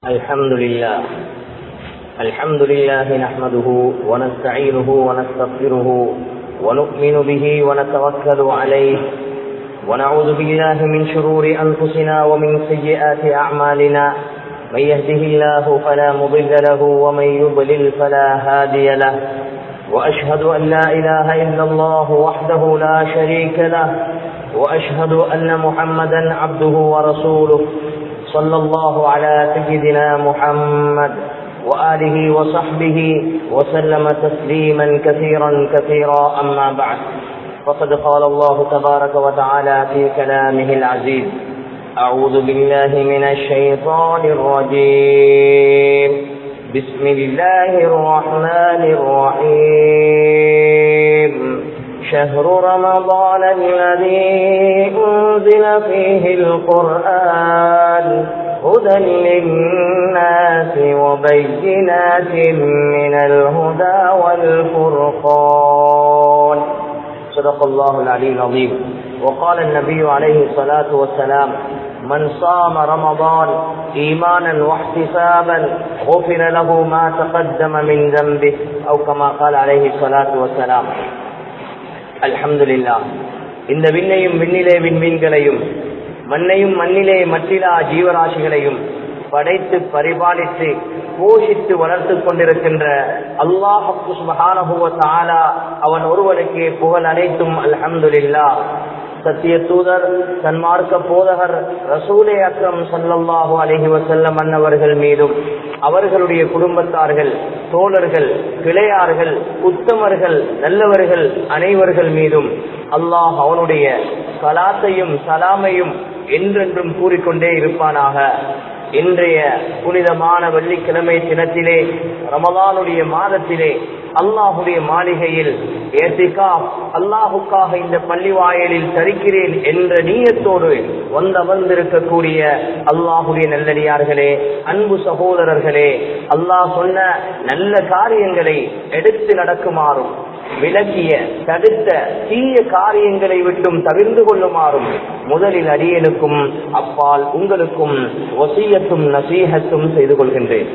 الحمد لله الحمد لله نحمده ونستعينه ونستغفره ونؤمن به ونتوكل عليه ونعوذ بالله من شرور أنفسنا ومن سيئات أعمالنا من يهده الله فلا مضل له ومن يضلل فلا هادي له وأشهد أن لا إله إلا الله وحده لا شريك له وأشهد أن محمدا عبده ورسوله صلى الله على سيدنا محمد وآله وصحبه وسلم تسليما كثيرا كثيرا أما بعد فقد قال الله تبارك وتعالى في كلامه العزيز أعوذ بالله من الشيطان الرجيم بسم الله الرحمن الرحيم شهر رمضان الذي أنزل فيه القرآن هدى للناس وبينات من الهدى والفرقان صدق الله العلي العظيم وقال النبي عليه الصلاة والسلام من صام رمضان إيمانا واحتسابا غفر له ما تقدم من ذنبه أو كما قال عليه الصلاة والسلام الحمد لله இந்த விண்ணையும் விண்ணிலே விண்மீன்களையும் மண்ணையும் மண்ணிலே மற்றிலா ஜீவராசிகளையும் படைத்து பரிபாலித்து போஷித்து வளர்த்து கொண்டிருக்கின்ற அல்லாஹு மகானபுவ அவன் ஒருவனுக்கு புகழ் அனைத்தும் அல்ஹம்துலில்லா சத்திய தூதர் சன்மார்க்க போதகர் ரசூலே அக்ரம் சல்லல்லாஹு அலஹி வசல்லம் அன்னவர்கள் மீதும் அவர்களுடைய குடும்பத்தார்கள் தோழர்கள் கிளையார்கள் உத்தமர்கள் நல்லவர்கள் அனைவர்கள் மீதும் அல்லாஹ் அவனுடைய கலாத்தையும் சலாமையும் என்றென்றும் கூறிக்கொண்டே இருப்பானாக இன்றைய புனிதமான வெள்ளிக்கிழமை தினத்திலே ரமலானுடைய மாதத்திலே அல்லாஹுடைய மாளிகையில் ஏசிகா அல்லாஹுக்காக இந்த பள்ளி வாயலில் தரிக்கிறேன் என்ற நீயத்தோடு வந்தமர்ந்திருக்கக்கூடிய அல்லாஹுடைய நல்லடியார்களே அன்பு சகோதரர்களே அல்லாஹ் சொன்ன நல்ல காரியங்களை எடுத்து நடக்குமாறும் விலக்கிய தடுத்த தீய காரியங்களை விட்டும் தவிர்ந்து கொள்ளுமாறும் முதலில் அடியனுக்கும் அப்பால் உங்களுக்கும் ஒசியத்தும் நசீகத்தும் செய்து கொள்கின்றேன்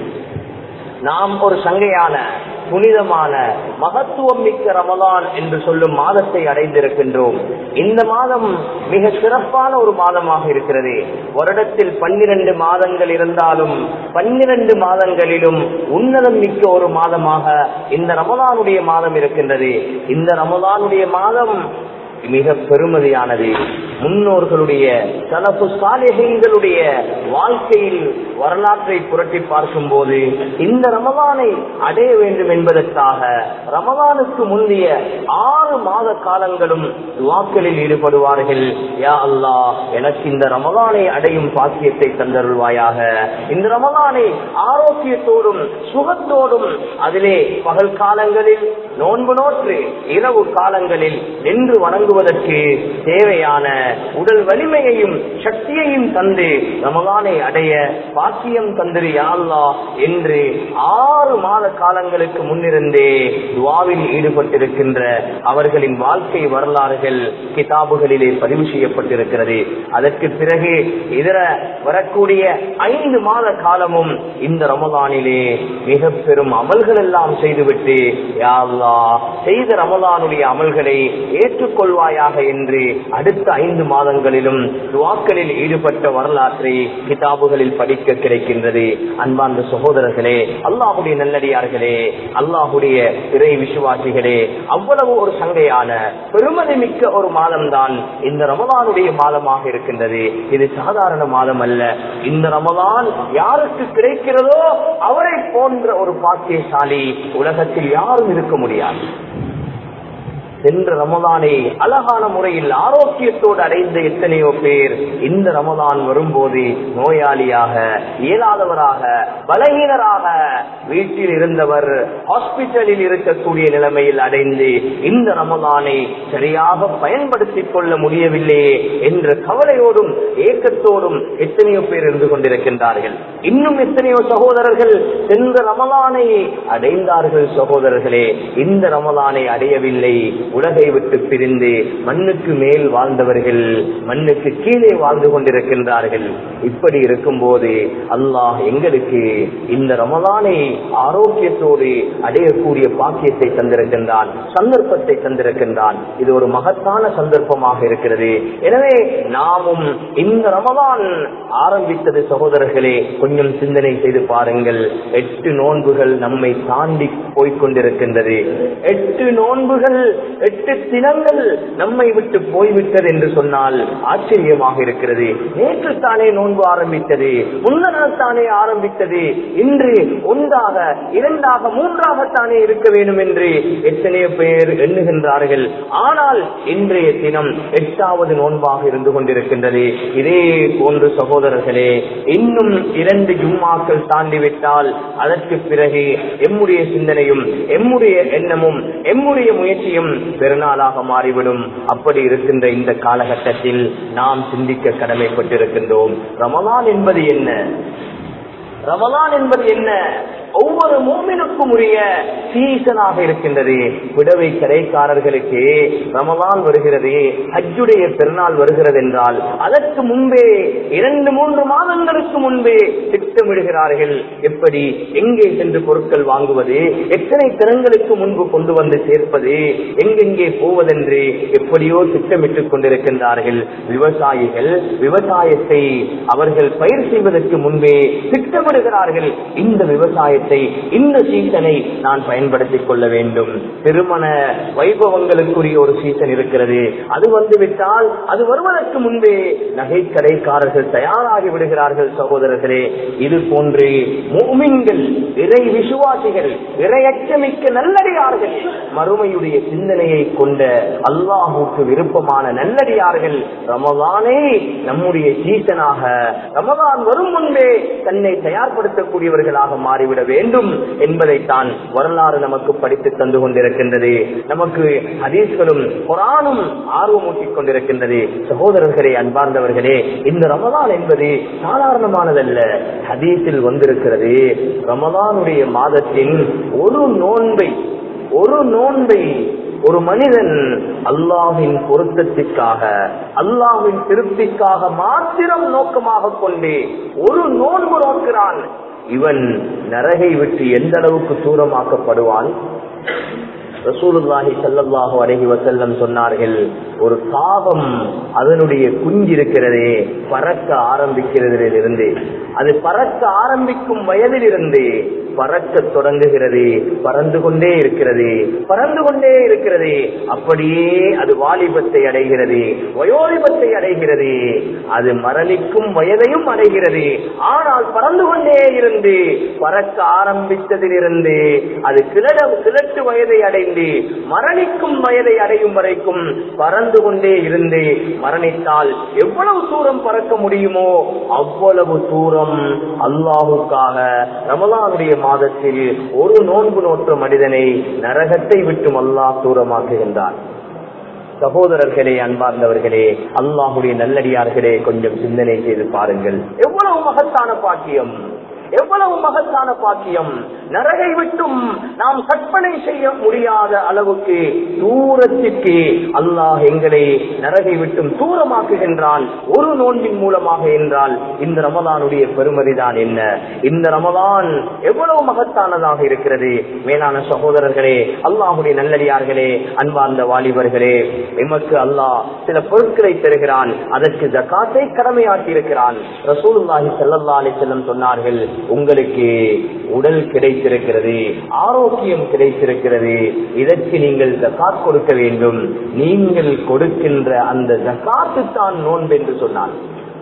நாம் ஒரு சங்கையான புனிதமான மகத்துவம் மிக்க ரமலான் என்று சொல்லும் மாதத்தை அடைந்திருக்கின்றோம் இந்த மாதம் மிக சிறப்பான ஒரு மாதமாக இருக்கிறது வருடத்தில் பன்னிரண்டு மாதங்கள் இருந்தாலும் பன்னிரண்டு மாதங்களிலும் உன்னதம் மிக்க ஒரு மாதமாக இந்த ரமலானுடைய மாதம் இருக்கின்றது இந்த ரமலானுடைய மாதம் மிக பெருமதியானது முன்னோர்களுடைய தலப்பு சாலைகளுடைய வாழ்க்கையில் வரலாற்றை புரட்டி பார்க்கும் போது இந்த ரமதானை அடைய வேண்டும் என்பதற்காக ரமதானுக்கு முந்தைய ஆறு மாத காலங்களும் வாக்களில் ஈடுபடுவார்கள் யா அல்லா எனக்கு இந்த ரமதானை அடையும் பாக்கியத்தை தந்தருள்வாயாக இந்த ரமதானை ஆரோக்கியத்தோடும் சுகத்தோடும் அதிலே பகல் காலங்களில் நோன்பு நோற்று இரவு காலங்களில் நின்று வணங்குவதற்கு தேவையான உடல் வலிமையையும் சக்தியையும் தந்து ரமதானை அடைய பாக்கியம் தந்திரு யாழ்லா என்று ஆறு மாத காலங்களுக்கு முன்னிருந்தே துவாவில் ஈடுபட்டிருக்கின்ற அவர்களின் வாழ்க்கை வரலாறுகள் கிதாபுகளிலே பதிவு செய்யப்பட்டிருக்கிறது அதற்கு பிறகு இதர வரக்கூடிய ஐந்து மாத காலமும் இந்த ரமதானிலே மிக பெரும் அமல்கள் எல்லாம் செய்துவிட்டு யாழ்லா செய்த ரமதானுடைய அமல்களை ஏற்றுக்கொள்வாயாக என்று அடுத்த ஐந்து மாதங்களிலும் துவாக்களில் ஈடுபட்ட வரலாற்றை கிதாபுகளில் படிக்க கிடைக்கின்றது அன்பார்ந்த சகோதரர்களே அல்லாஹுடைய நல்லடியார்களே அல்லாஹுடைய இறை விசுவாசிகளே அவ்வளவு ஒரு சங்கையான பெருமதி மிக்க ஒரு மாதம் தான் இந்த ரமலானுடைய மாதமாக இருக்கின்றது இது சாதாரண மாதம் அல்ல இந்த ரமலான் யாருக்கு கிடைக்கிறதோ அவரை போன்ற ஒரு பாக்கியசாலி உலகத்தில் யாரும் இருக்க முடியாது சென்ற ரமதானை அழகான முறையில் ஆரோக்கியத்தோடு அடைந்த எத்தனையோ பேர் இந்த ரமதான் வரும்போது நோயாளியாக இயலாதவராக பலகீனராக வீட்டில் இருந்தவர் ஹாஸ்பிட்டலில் இருக்கக்கூடிய நிலைமையில் அடைந்து இந்த ரமதானை சரியாக பயன்படுத்திக் கொள்ள முடியவில்லையே என்ற கவலையோடும் ஏக்கத்தோடும் எத்தனையோ பேர் இருந்து கொண்டிருக்கின்றார்கள் இன்னும் எத்தனையோ சகோதரர்கள் சென்ற ரமலானை அடைந்தார்கள் சகோதரர்களே இந்த ரமலானை அடையவில்லை உலகை விட்டு பிரிந்து மண்ணுக்கு மேல் வாழ்ந்தவர்கள் மண்ணுக்கு கீழே வாழ்ந்து கொண்டிருக்கின்றார்கள் இப்படி இருக்கும்போது அல்லாஹ் எங்களுக்கு இந்த ரமலானை ஆரோக்கியத்தோடு அடையக்கூடிய பாக்கியத்தை தந்திருக்கின்றான் சந்தர்ப்பத்தை தந்திருக்கின்றான் இது ஒரு மகத்தான சந்தர்ப்பமாக இருக்கிறது எனவே நாமும் இந்த ரமலான் ஆரம்பித்தது சகோதரர்களே கொஞ்சம் சிந்தனை செய்து பாருங்கள் எட்டு நோன்புகள் நம்மை தாண்டி போய்கொண்டிருக்கின்றது எட்டு நோன்புகள் எட்டு தினங்கள் நம்மை விட்டு போய்விட்டது என்று சொன்னால் ஆச்சரியமாக இருக்கிறது நேற்று தானே நோன்பு ஆரம்பித்தது முன்னநாள் தானே ஆரம்பித்தது இன்று ஒன்றாக இரண்டாக மூன்றாகத்தானே இருக்க வேண்டும் என்று எத்தனையோ பேர் எண்ணுகின்றார்கள் ஆனால் இன்றைய தினம் எட்டாவது நோன்பாக இருந்து கொண்டிருக்கின்றது இதே போன்று சகோதரர்களே இன்னும் இரண்டு ஜும்மாக்கள் தாண்டிவிட்டால் அதற்கு பிறகு எம்முடைய சிந்தனையும் எம்முடைய எண்ணமும் எம்முடைய முயற்சியும் பெருநாளாக மாறிவிடும் அப்படி இருக்கின்ற இந்த காலகட்டத்தில் நாம் சிந்திக்க கடமைப்பட்டிருக்கின்றோம் ரமலான் என்பது என்ன ரமலான் என்பது என்ன ஒவ்வொரு மூமினுக்கும் உரிய சீசனாக இருக்கின்றது விடவை கடைக்காரர்களுக்கு ரமலான் வருகிறது ஹஜ்ஜுடைய பெருநாள் வருகிறது என்றால் அதற்கு முன்பே இரண்டு மூன்று மாதங்களுக்கு முன்பே திட்டமிடுகிறார்கள் எப்படி எங்கே சென்று பொருட்கள் வாங்குவது எத்தனை தினங்களுக்கு முன்பு கொண்டு வந்து சேர்ப்பது எங்கெங்கே போவதென்று எப்படியோ திட்டமிட்டுக் கொண்டிருக்கின்றார்கள் விவசாயிகள் விவசாயத்தை அவர்கள் பயிர் செய்வதற்கு முன்பே திட்டமிடுகிறார்கள் இந்த விவசாயத்தை இந்த சீசனை நான் பயன்படுத்திக் கொள்ள வேண்டும் திருமண வைபவங்களுக்குரிய ஒரு சீசன் இருக்கிறது அது வந்துவிட்டால் அது வருவதற்கு முன்பே நகை கடைக்காரர்கள் தயாராகி விடுகிறார்கள் சகோதரர்களே இது போன்று மூமின்கள் இறை விசுவாசிகள் இறையச்சமிக்க நல்லடியார்கள் மறுமையுடைய சிந்தனையை கொண்ட அல்லாஹுக்கு விருப்பமான நல்லடியார்கள் ரமலானே நம்முடைய சீசனாக ரமலான் வரும் முன்பே தன்னை தயார்படுத்தக்கூடியவர்களாக மாறிவிட வேண்டும் என்பதைத்தான் வரலாறு நமக்கு படித்து தந்து கொண்டிருக்கின்றது நமக்கு ஹதீஸ்களும் குரானும் ஆர்வமூட்டிக் கொண்டிருக்கின்றது சகோதரர்களே அன்பார்ந்தவர்களே இந்த ரமதான் என்பது சாதாரணமானதல்ல ஹதீஸில் வந்திருக்கிறது ரமதானுடைய மாதத்தின் ஒரு நோன்பை ஒரு நோன்பை ஒரு மனிதன் அல்லாஹின் பொருத்தத்திற்காக அல்லாஹின் திருப்திக்காக மாத்திரம் நோக்கமாக கொண்டு ஒரு நோன்பு நோக்கிறான் இவன் நரகை விட்டு எந்த அளவுக்கு தூரமாக்கப்படுவான் ரசூலுல்லாஹி ஸல்லல்லாஹு அலைஹி வஸல்லம் சொன்னார்கள் ஒரு காகம் அதனுடைய குஞ்சு இருக்கிறதே பறக்க ஆரம்பிக்கிறதிலிருந்து அது பறக்க ஆரம்பிக்கும் வயதிலிருந்து பறக்க தொடங்குகிறது பறந்து கொண்டே இருக்கிறது பறந்து கொண்டே இருக்கிறது அப்படியே அது வாலிபத்தை அடைகிறது வயோலிபத்தை அடைகிறது அது மரணிக்கும் வயதையும் அடைகிறது ஆனால் பறந்து கொண்டே இருந்து பறக்க ஆரம்பித்ததிலிருந்து அது கிளட கிழட்டு வயதை அடைந்து மரணிக்கும் வயதை அடையும் வரைக்கும் பறந்து கொண்டே இருந்து மரணித்தால் எவ்வளவு தூரம் பறக்க முடியுமோ அவ்வளவு தூரம் அல்லாஹுக்காக ரமலானுடைய மாதத்தில் ஒரு நோன்பு நோற்ற மனிதனை நரகத்தை விட்டும் அல்லாஹ் தூரமாக்குகின்றார் சகோதரர்களே அன்பார்ந்தவர்களே அல்லாஹுடைய நல்லடியார்களே கொஞ்சம் சிந்தனை செய்து பாருங்கள் எவ்வளவு மகத்தான பாக்கியம் எவ்வளவு மகத்தான பாக்கியம் நரகை விட்டும் நாம் கற்பனை செய்ய முடியாத அளவுக்கு தூரத்திற்கு அல்லாஹ் எங்களை நரகை விட்டும் தூரமாக்குகின்றான் ஒரு நோன்பின் மூலமாக என்றால் இந்த ரமலானுடைய பெருமதிதான் என்ன இந்த ரமலான் எவ்வளவு மகத்தானதாக இருக்கிறது மேலான சகோதரர்களே அல்லாஹுடைய நல்லடியார்களே அன்பார்ந்த வாலிபர்களே எமக்கு அல்லாஹ் சில பொருட்களை தருகிறான் அதற்கு ஜக்காத்தை கடமையாக்கி இருக்கிறான் ரசூலுல்லாஹி ஸல்லல்லாஹு அலைஹி வஸல்லம் சொன்னார்கள் உங்களுக்கு உடல் கிடைத்திருக்கிறது ஆரோக்கியம் கிடைத்திருக்கிறது இதற்கு நீங்கள் ஜக்காத் கொடுக்க வேண்டும் நீங்கள் கொடுக்கின்ற அந்த ஜக்காத்து தான் நோன்பு என்று சொன்னார்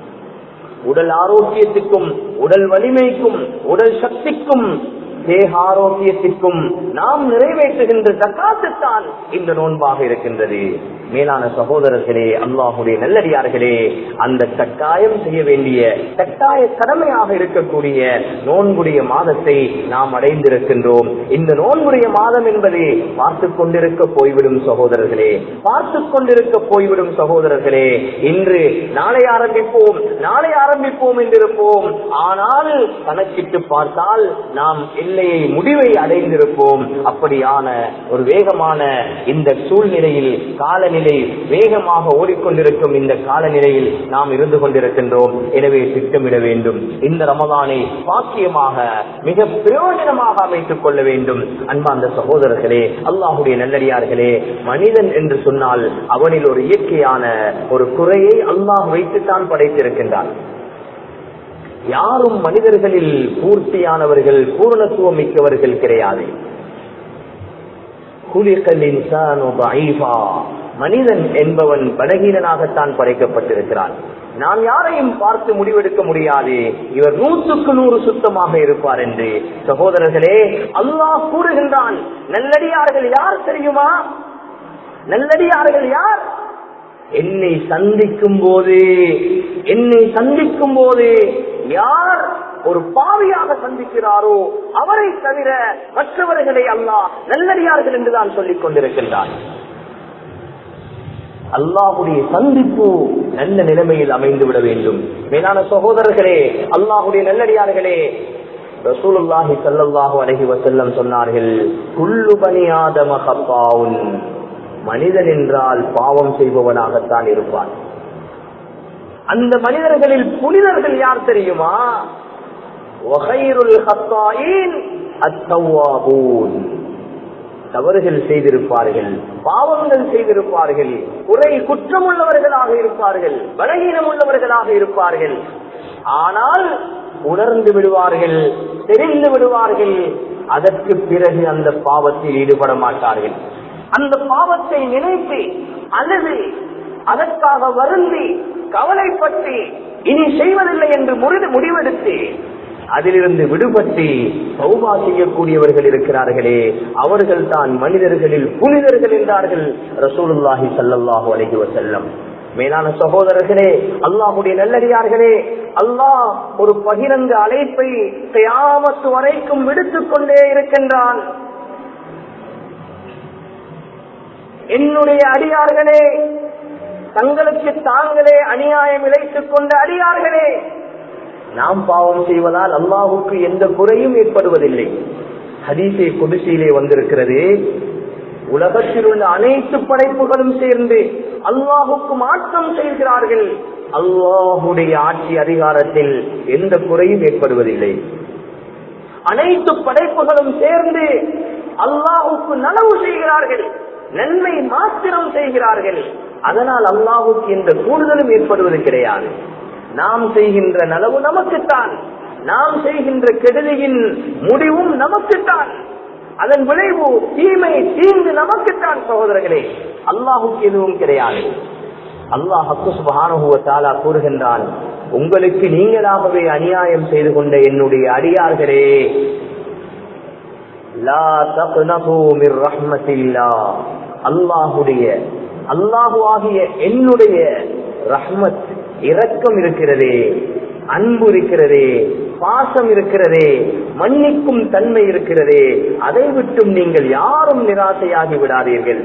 உடல் ஆரோக்கியத்துக்கும் உடல் வலிமைக்கும் உடல் சக்திக்கும் தேக ஆரோக்கியத்திற்கும் நாம் நிறைவேற்றுகின்ற ஜக்காத்துத்தான் இந்த நோன்பாக இருக்கின்றது மேலான சகோதரர்களே அல்லாஹுடைய நல்லடியார்களே அந்த கட்டாயம் செய்ய வேண்டிய கட்டாய கடமையாக இருக்கக்கூடிய நோன்புடைய மாதத்தை நாம் அடைந்திருக்கின்றோம் இந்த நோன்புடைய மாதம் என்பது பார்த்து கொண்டிருக்க போய்விடும் சகோதரர்களே பார்த்து கொண்டிருக்க போய்விடும் சகோதரர்களே இன்று நாளை ஆரம்பிப்போம் நாளை ஆரம்பிப்போம் என்றிருப்போம் ஆனால் கணக்கிட்டு பார்த்தால் நாம் இல்லை நிலையை முடிவை அடைந்திருப்போம் அப்படியான ஒரு வேகமான இந்த சூழ்நிலையில் காலநிலை வேகமாக ஓடிக்கொண்டிருக்கும் இந்த காலநிலையில் நாம் இருந்து கொண்டிருக்கின்றோம் எனவே திட்டமிட வேண்டும் இந்த ரமதானை பாக்கியமாக மிக பிரயோஜனமாக அமைத்துக் கொள்ள வேண்டும் அன்பார்ந்த சகோதரர்களே அல்லாஹுடைய நல்லடியார்களே மனிதன் என்று சொன்னால் அவனில் ஒரு இயற்கையான ஒரு குறையை அல்லாஹ் வைத்துத்தான் படைத்திருக்கின்றான் யாரும் மனிதர்களில் பூர்த்தியானவர்கள் பூரணத்துவம் மிக்கவர்கள் கிடையாது மனிதன் என்பவன் பலகீனனாகத்தான் படைக்கப்பட்டிருக்கிறான் நாம் யாரையும் பார்த்து முடிவெடுக்க முடியாது இவர் நூற்றுக்கு நூறு சுத்தமாக இருப்பார் என்று சகோதரர்களே அல்லாஹ் கூறுகின்றான் நல்லடியார்கள் யார் தெரியுமா நல்லடியார்கள் யார் என்னை சந்திக்கும் போது என்னை சந்திக்கும் போது யார் ஒரு பாவியாக சந்திக்கிறாரோ அவரை தவிர மற்றவர்களை அல்லாஹ் நல்லடியார்கள் என்றுதான் சொல்லிக் கொண்டிருக்கின்றார் அல்லாஹுடைய சந்திப்பு நல்ல நிலைமையில் அமைந்து விட வேண்டும் மேலான சகோதரர்களே அல்லாஹுடைய நல்லடியார்களே ரசூலுல்லாஹி சல்லாஹு அலஹி வசல்லம் சொன்னார்கள் குள்ளு பனியாதம ஹப்பாவுன் மனிதன் என்றால் பாவம் செய்பவனாகத்தான் இருப்பான் அந்த மனிதர்களில் புனிதர்கள் யார் தெரியுமா தவறுகள் செய்திருப்பார்கள் பாவங்கள் செய்திருப்பார்கள் குறை குற்றம் உள்ளவர்களாக இருப்பார்கள் பலகீனம் உள்ளவர்களாக இருப்பார்கள் ஆனால் உணர்ந்து விடுவார்கள் தெரிந்து விடுவார்கள் அதற்கு பிறகு அந்த பாவத்தில் ஈடுபட மாட்டார்கள் அந்த பாவத்தை நினைத்து அல்லது அதற்காக வருந்தி கவலைப்பட்டு இனி செய்வதில்லை என்று முடிவெடுத்து அதிலிருந்து விடுபட்டு சௌபா செய்யக்கூடியவர்கள் இருக்கிறார்களே அவர்கள் தான் மனிதர்களில் புனிதர்கள் என்றார்கள் ரசூலுல்லாஹி சல்லாஹூ அலஹி வசல்லம் மேலான சகோதரர்களே அல்லாஹுடைய நல்லடியார்களே அல்லாஹ் ஒரு பகிரங்க அழைப்பை கயாமத்து வரைக்கும் விடுத்துக் கொண்டே இருக்கின்றான் என்னுடைய அடியார்களே தங்களுக்கு தாங்களே அநியாயம் இழைத்துக் கொண்ட அடியார்களே நாம் பாவம் செய்வதால் அல்லாஹுக்கு எந்த குறையும் ஏற்படுவதில்லை ஹதீசே குடிசையிலே வந்திருக்கிறது உலகத்தில் உள்ள அனைத்து படைப்புகளும் சேர்ந்து அல்லாஹுக்கு மாற்றம் செய்கிறார்கள் அல்லாஹுடைய ஆட்சி அதிகாரத்தில் எந்த குறையும் ஏற்படுவதில்லை அனைத்து படைப்புகளும் சேர்ந்து அல்லாஹுக்கு நனவு செய்கிறார்கள் நன்மை மாத்திரம் செய்கிறார்கள் அதனால் அல்லாஹுக்கு எந்த கூடுதலும் ஏற்படுவது கிடையாது நாம் செய்கின்ற நலவு நமக்குத்தான் நாம் செய்கின்ற கெடுதியின் முடிவும் நமக்குத்தான் அதன் விளைவு தீமை தீங்கு நமக்குத்தான் சகோதரர்களே அல்லாஹுக்கு எதுவும் கிடையாது அல்லாஹு சுபானுவத்தாலா கூறுகின்றான் உங்களுக்கு நீங்களாகவே அநியாயம் செய்து கொண்ட என்னுடைய அடியார்களே அல்லாஹுடைய அல்லாஹு ஆகிய என்னுடைய ரஹ்மத் இரக்கம் இருக்கிறதே அன்பு இருக்கிறதே பாசம் இருக்கிறதே மன்னிக்கும் தன்மை இருக்கிறதே அதை விட்டும் நீங்கள் யாரும் நிராசையாகி விடாதீர்கள்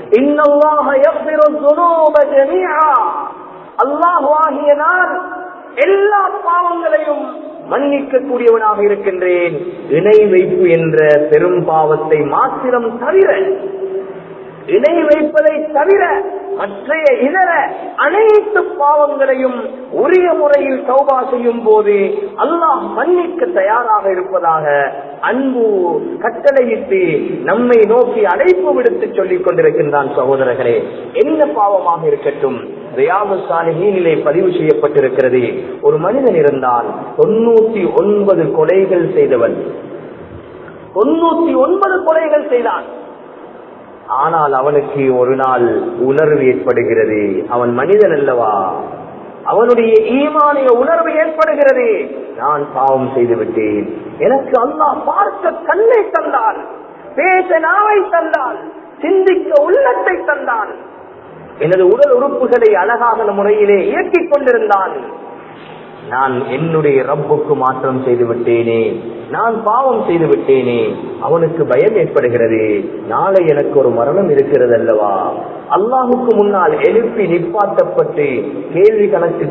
அல்லாஹு ஆகிய நான் எல்லா பாவங்களையும் மன்னிக்க கூடியவனாக இருக்கின்றேன் இணை வைப்பு என்ற பெரும் பாவத்தை மாத்திரம் தவிர இணை வைப்பதை தவிர மற்றைய இதர அனைத்து பாவங்களையும் உரிய முறையில் சௌபா செய்யும் போது அல்லாஹ் மன்னிக்க தயாராக இருப்பதாக அன்பு கட்டளையிட்டு நம்மை நோக்கி அழைப்பு விடுத்து சொல்லிக் கொண்டிருக்கின்றான் சகோதரர்களே என்ன பாவமாக இருக்கட்டும் ரியாது சாலிஹீனிலே பதிவு செய்யப்பட்டிருக்கிறது ஒரு மனிதன் இருந்தான் தொண்ணூத்தி ஒன்பது கொலைகள் செய்தவன் தொண்ணூத்தி ஒன்பது கொலைகள் செய்தான் ஆனால் அவனுக்கு ஒரு நாள் உணர்வு ஏற்படுகிறது அவன் மனிதன் அல்லவா அவனுடைய ஈமானிய உணர்வு ஏற்படுகிறது நான் பாவம் செய்து விட்டேன் எனக்கு அல்லாஹ் பார்க்க கண்ணை தந்தான் பேச நாவை தந்தான் சிந்திக்க உள்ளத்தை தந்தான் எனது உடல் உறுப்புகளை அழகான முறையிலே இயக்கிக் கொண்டிருந்தான் நான் என்னுடைய ரப்புக்கு மாற்றம் செய்து விட்டேனே நான் பாவம் செய்து விட்டேனே அவனுக்கு பயம் ஏற்படுகிறது நாளை எனக்கு ஒரு மரணம் இருக்கிறது அல்லவா அல்லாஹுக்கு முன்னால் எழுப்பி நிப்பாட்டப்பட்டு கேள்வி கணக்கு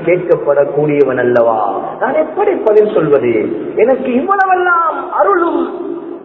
கேட்கப்படக்கூடியவன் அல்லவா நான் எப்படி பதில் சொல்வது எனக்கு இவ்வளவெல்லாம் அருளும்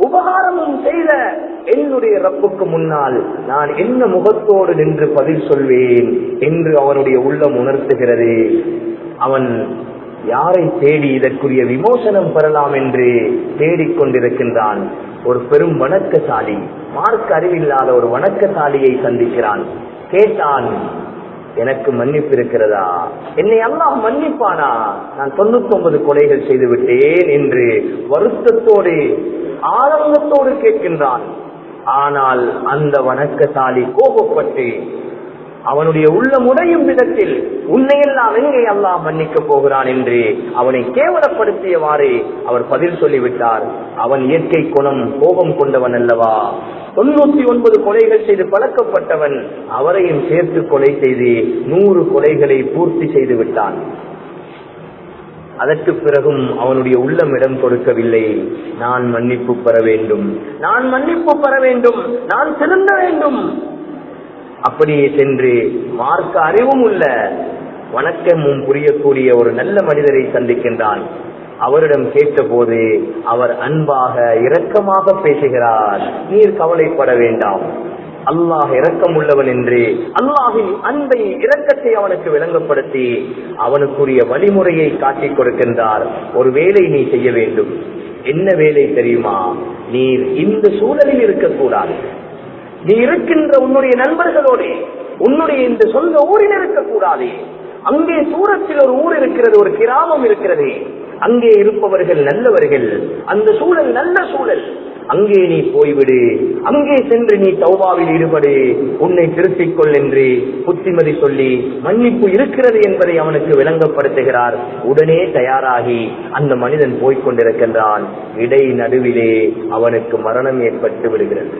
ரப்புக்கு முன்னால் நான் என்ன முகத்தோடு நின்று பதில் சொல்வேன் என்று அவனுடைய உள்ளம் உணர்த்துகிறது அவன் யாரை தேடி இதற்குரிய விமோசனம் பெறலாம் என்று தேடிக்கொண்டிருக்கின்றான் ஒரு பெரும் வணக்கசாலி மார்க்க அறிவில்லாத ஒரு வணக்கசாலியை சந்திக்கிறான் கேட்டான் எனக்கு மன்னிப்பு இருக்கிறதா என்னை அல்லாஹ் மன்னிப்பானா நான் தொண்ணூத்தி ஒன்பது கொலைகள் செய்து விட்டேன் என்று வருத்தத்தோடு ஆரம்பத்தோடு கேட்கின்றான் ஆனால் அந்த வணக்கசாலி கோபப்பட்டு அவனுடைய உள்ள முடையும் விதத்தில் உன்னையெல்லாம் எங்கே அல்லாஹ் மன்னிக்க போகிறான் என்று அவனை கேவலப்படுத்தியவாறு அவர் பதில் சொல்லிவிட்டார் அவன் இயற்கை குணம் கோபம் கொண்டவன் அல்லவா தொண்ணூத்தி ஒன்பது கொலைகள் செய்து பழக்கப்பட்டவன் அவரையும் சேர்த்து கொலை செய்து நூறு கொலைகளை பூர்த்தி செய்து விட்டான் அதற்கு பிறகும் அவனுடைய உள்ளம் இடம் கொடுக்கவில்லை நான் மன்னிப்பு பெற வேண்டும் நான் மன்னிப்பு பெற வேண்டும் நான் திருந்த வேண்டும் அப்படியே சென்று மார்க்க அறிவும் உள்ள வணக்கமும் புரியக்கூடிய ஒரு நல்ல மனிதரை சந்திக்கின்றான் அவரிடம் கேட்டபோது அவர் அன்பாக இரக்கமாக பேசுகிறார் நீர் கவலைப்பட வேண்டாம் அல்லாஹ் இரக்கம் உள்ளவன் என்று அல்லாஹின் அன்பை இரக்கத்தை அவனுக்கு விளங்கப்படுத்தி அவனுக்குரிய வழிமுறையை காட்டிக் கொடுக்கின்றார் ஒரு வேலை நீ செய்ய வேண்டும் என்ன வேலை தெரியுமா நீர் இந்த சூழலில் இருக்கக்கூடாது நீ இருக்கின்ற உன்னுடைய நண்பர்களோடு உன்னுடைய இந்த சொந்த ஊரில் இருக்கக்கூடாது அங்கே தூரத்தில் ஒரு ஊர் இருக்கிறது ஒரு கிராமம் இருக்கிறது அங்கே இருப்பவர்கள் நல்லவர்கள் அந்த சூழல் நல்ல சூழல் அங்கே நீ போய்விடு அங்கே சென்று நீ தௌபாவில் ஈடுபடு உன்னை திருத்திக் கொள் என்று புத்திமதி சொல்லி மன்னிப்பு இருக்கிறது என்பதை அவனுக்கு விளங்கப்படுத்துகிறார் உடனே தயாராகி அந்த மனிதன் போய்க் கொண்டிருக்கின்றான் இடை நடுவிலே அவனுக்கு மரணம் ஏற்பட்டு விடுகிறது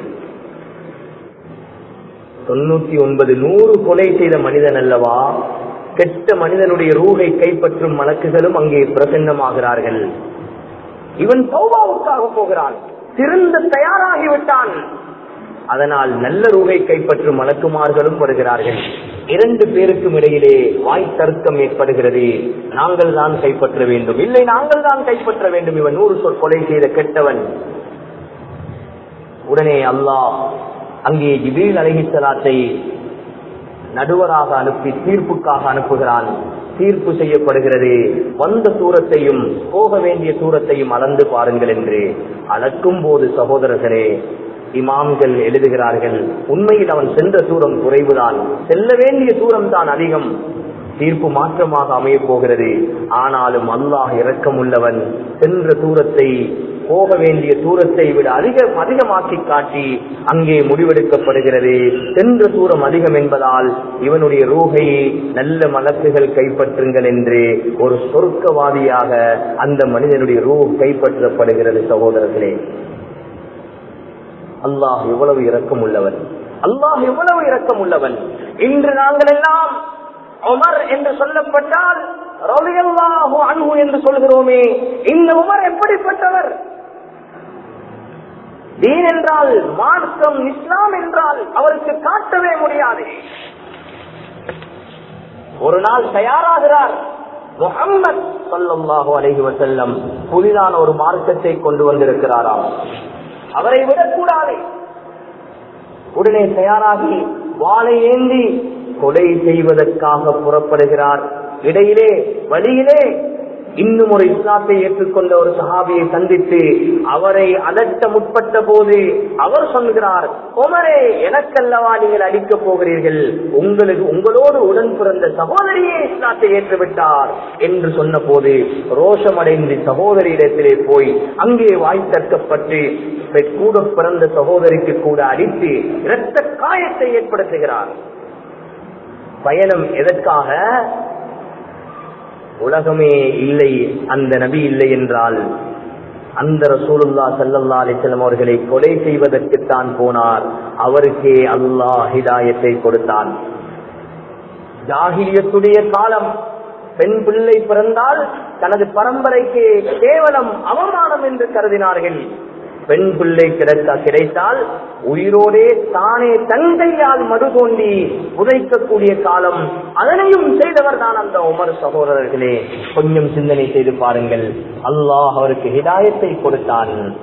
தொண்ணூத்தி ஒன்பது நூறு கொலை செய்த மனிதன் அல்லவா கெட்ட மனிதனுடைய ரூகை கைப்பற்றும் மலக்குகளும் அங்கே பிரசன்னமாகிறார்கள் இவன் சௌபாவுக்காக போகிறான் திருந்த தயாராகிவிட்டான் அதனால் நல்ல ரூகை கைப்பற்றும் மலக்குமார்களும் வருகிறார்கள் இரண்டு பேருக்கும் இடையிலே வாய் தர்க்கம் ஏற்படுகிறது நாங்கள் தான் கைப்பற்ற வேண்டும் இல்லை நாங்கள் தான் கைப்பற்ற வேண்டும் இவன் நூறு சொல் கொலை செய்த கெட்டவன் உடனே அல்லாஹ் அங்கே ஜிபீல் அலஹிசலாத்தை நடுவராக அனுப்பி தீர்ப்புக்காக அனுப்புகிறான் தீர்ப்பு செய்யப்படுகிறது வந்த தூரத்தையும் போக வேண்டிய தூரத்தையும் அளந்து பாருங்கள் என்று அளக்கும் போது சகோதரர்களே இமாம்கள் எழுதுகிறார்கள் உண்மையில் அவன் சென்ற தூரம் குறைவுதான் செல்ல வேண்டிய தூரம் தான் அதிகம் தீர்ப்பு மாற்றமாக அமையப் போகிறது ஆனாலும் அல்லாஹ் இரக்கம் உள்ளவன் சென்ற தூரத்தை போக வேண்டிய தூரத்தை விட அதிக அதிகமாக்கி காட்டி அங்கே முடிவெடுக்கப்படுகிறது சென்ற தூரம் அதிகம் என்பதால் இவனுடைய ரூகை நல்ல மலக்குகள் கைப்பற்றுங்கள் என்று ஒரு சொர்க்கவாதியாக அந்த மனிதனுடைய ரூ கைப்பற்றப்படுகிறது சகோதரர்களே அல்லாஹ் எவ்வளவு இரக்கம் உள்ளவன் அல்லாஹ் எவ்வளவு இரக்கம் உள்ளவன் இன்று நாங்கள் எல்லாம் உமர் என்று சொல்லப்பட்டால் ரலியல்லாஹு அன்ஹு என்று சொல்கிறோமே இந்த உமர் எப்படிப்பட்டவர் தீன் என்றால் மார்க்கம் இஸ்லாம் என்றால் அவருக்கு காட்டவே முடியாது ஒரு நாள் தயாராகிறார் முகம்மது சொல்லல்லாஹு அலைஹி வசல்லம் புதிதான ஒரு மார்க்கத்தை கொண்டு வந்திருக்கிறாராம் அவரை விடக்கூடாது உடனே தயாராகி வாளை ஏந்தி கொலை செய்வதற்காக புறப்படுகிறார் இடையிலே வழியிலே இன்னும் ஒரு இஸ்லாத்தை ஏற்றுக்கொண்ட ஒரு சஹாபியை சந்தித்து அவரை அதட்ட முற்பட்ட போது அவர் சொல்கிறார் உமரே எனக்கல்லவா நீங்கள் அடிக்கப் போகிறீர்கள் உங்களுக்கு உங்களோடு உடன் பிறந்த சகோதரியே இஸ்லாத்தை ஏற்றுவிட்டார் என்று சொன்ன போது ரோஷமடைந்து சகோதரியிடத்திலே போய் அங்கே வாய் தற்கப்பட்டு கூட பிறந்த சகோதரிக்கு கூட அடித்து இரத்த காயத்தை ஏற்படுத்துகிறார் பயணம் எதற்காக உலகமே இல்லை அந்த நபி இல்லை என்றால் அந்த ரசூலுல்லா சல்லல்லா அலிசல்லம் அவர்களை கொலை செய்வதற்குத்தான் போனார் அவருக்கே அல்லாஹ் ஹிதாயத்தை கொடுத்தான் ஜாகிலியத்துடைய காலம் பெண் பிள்ளை பிறந்தால் தனது பரம்பரைக்கு கேவலம் அவமானம் என்று கருதினார்கள் பெண் பிள்ளை கிடைத்த கிடைத்தால் உயிரோடே தானே தந்தையால் மறு தோண்டி புதைக்கக்கூடிய காலம் அதனையும் செய்தவர் தான் அந்த உமர் சகோதரர்களே கொஞ்சம் சிந்தனை செய்து பாருங்கள் அல்லாஹ் அவருக்கு ஹிதாயத்தை கொடுத்தான்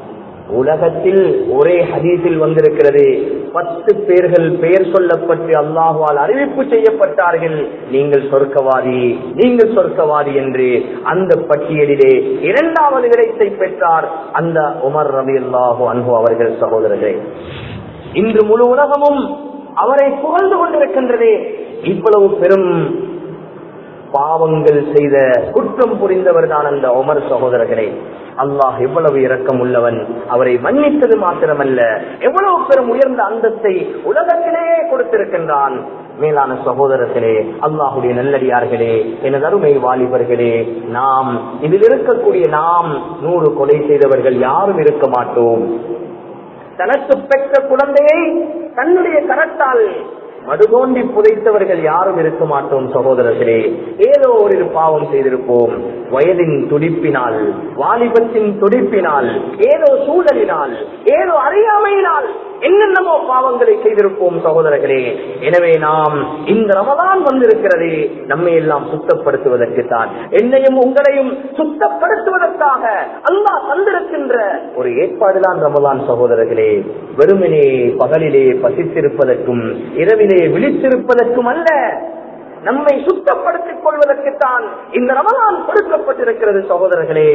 உலகத்தில் ஒரே ஹதீஸில் வந்திருக்கிறது பத்து பேர்கள் பெயர் சொல்லப்பட்டு அல்லாஹுவால் அறிவிப்பு செய்யப்பட்டார்கள் நீங்கள் சொர்க்கவாதி நீங்கள் சொர்க்கவாதி என்று அந்த பட்டியலிலே இரண்டாவது இடத்தை பெற்றார் அந்த உமர் ரவி அல்லாஹு அன்பு அவர்கள் சகோதரர்களே இன்று முழு உலகமும் அவரை புகழ்ந்து கொண்டிருக்கின்றது இவ்வளவு பெரும் பாவங்கள் செய்த குற்றம் புரிந்தவர் தான் அந்த உமர் சகோதரர்களே அல்லாஹ் எவ்வளவு இரக்கம் உள்ளவன் அவரை மன்னித்தது மாத்திரமல்ல எவ்வளவு பெரும் உயர்ந்த அந்தத்தை உலகத்திலேயே கொடுத்திருக்கின்றான் மேலான சகோதரர்களே அல்லாஹுடைய நல்லடியார்களே எனது அருமை வாலிபர்களே நாம் இதில் இருக்கக்கூடிய நாம் நூறு கொலை செய்தவர்கள் யாரும் இருக்க மாட்டோம் தனக்கு பெற்ற குழந்தையை தன்னுடைய கரத்தால் மதுகோண்டி புதைத்தவர்கள் யாரும் இருக்க மாட்டோம் சகோதரர்களே ஏதோ ஒரு பாவம் செய்திருப்போம் வயதின் துடிப்பினால் வாலிபத்தின் துடிப்பினால் ஏதோ சூழலினால் ஏதோ அறியாமையினால் என்னென்னமோ பாவங்களை செய்திருப்போம் சகோதரர்களே எனவே நாம் இந்த ரமதான் வந்திருக்கிறது நம்மை எல்லாம் சுத்தப்படுத்துவதற்கு தான் என்னையும் உங்களையும் சுத்தப்படுத்துவதற்காக அல்லாஹ் தந்திருக்கின்ற ஒரு ஏற்பாடுதான் ரமதான் சகோதரர்களே வெறுமனே பகலிலே பசித்திருப்பதற்கும் இரவிலே விழித்திருப்பதற்கும் அல்ல நம்மை சுத்தப்படுத்திக் கொள்வதற்குத்தான் இந்த ரமலான் கொடுக்கப்பட்டிருக்கிறது சகோதரர்களே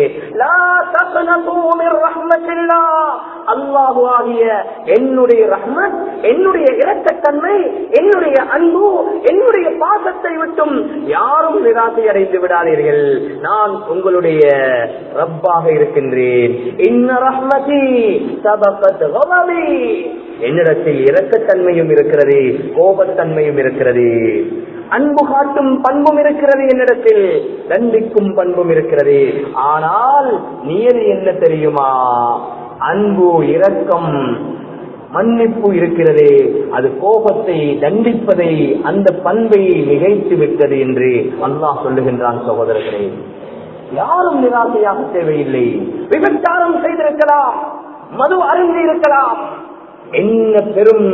அல்லாஹு ஆகிய என்னுடைய ரஹ்மத் என்னுடைய இரக்கத்தன்மை என்னுடைய அன்பு என்னுடைய பாசத்தை விட்டும் யாரும் நிராசை அடைந்து விடாதீர்கள் நான் உங்களுடைய ரப்பாக இருக்கின்றேன் இன்ன ரஹ்மதி சபகத் கவலி என்னிடத்தில் இரக்கத்தன்மையும் இருக்கிறது கோபத்தன்மையும் இருக்கிறது அன்பு காட்டும் பண்பும் இருக்கிறது என்னிடத்தில் தண்டிக்கும் பண்பும் இருக்கிறது ஆனால் நியதி என்ன தெரியுமா அன்பு இரக்கம் மன்னிப்பு இருக்கிறது அது கோபத்தை தண்டிப்பதை அந்த பண்பை மிகைத்து விட்டது என்று அல்லாஹ் சொல்லுகின்றான் சகோதரர்களே யாரும் நிராசையாக தேவையில்லை விபச்சாரம் செய்திருக்கலாம் மது அறிந்து இருக்கலாம் என்ன பெரும்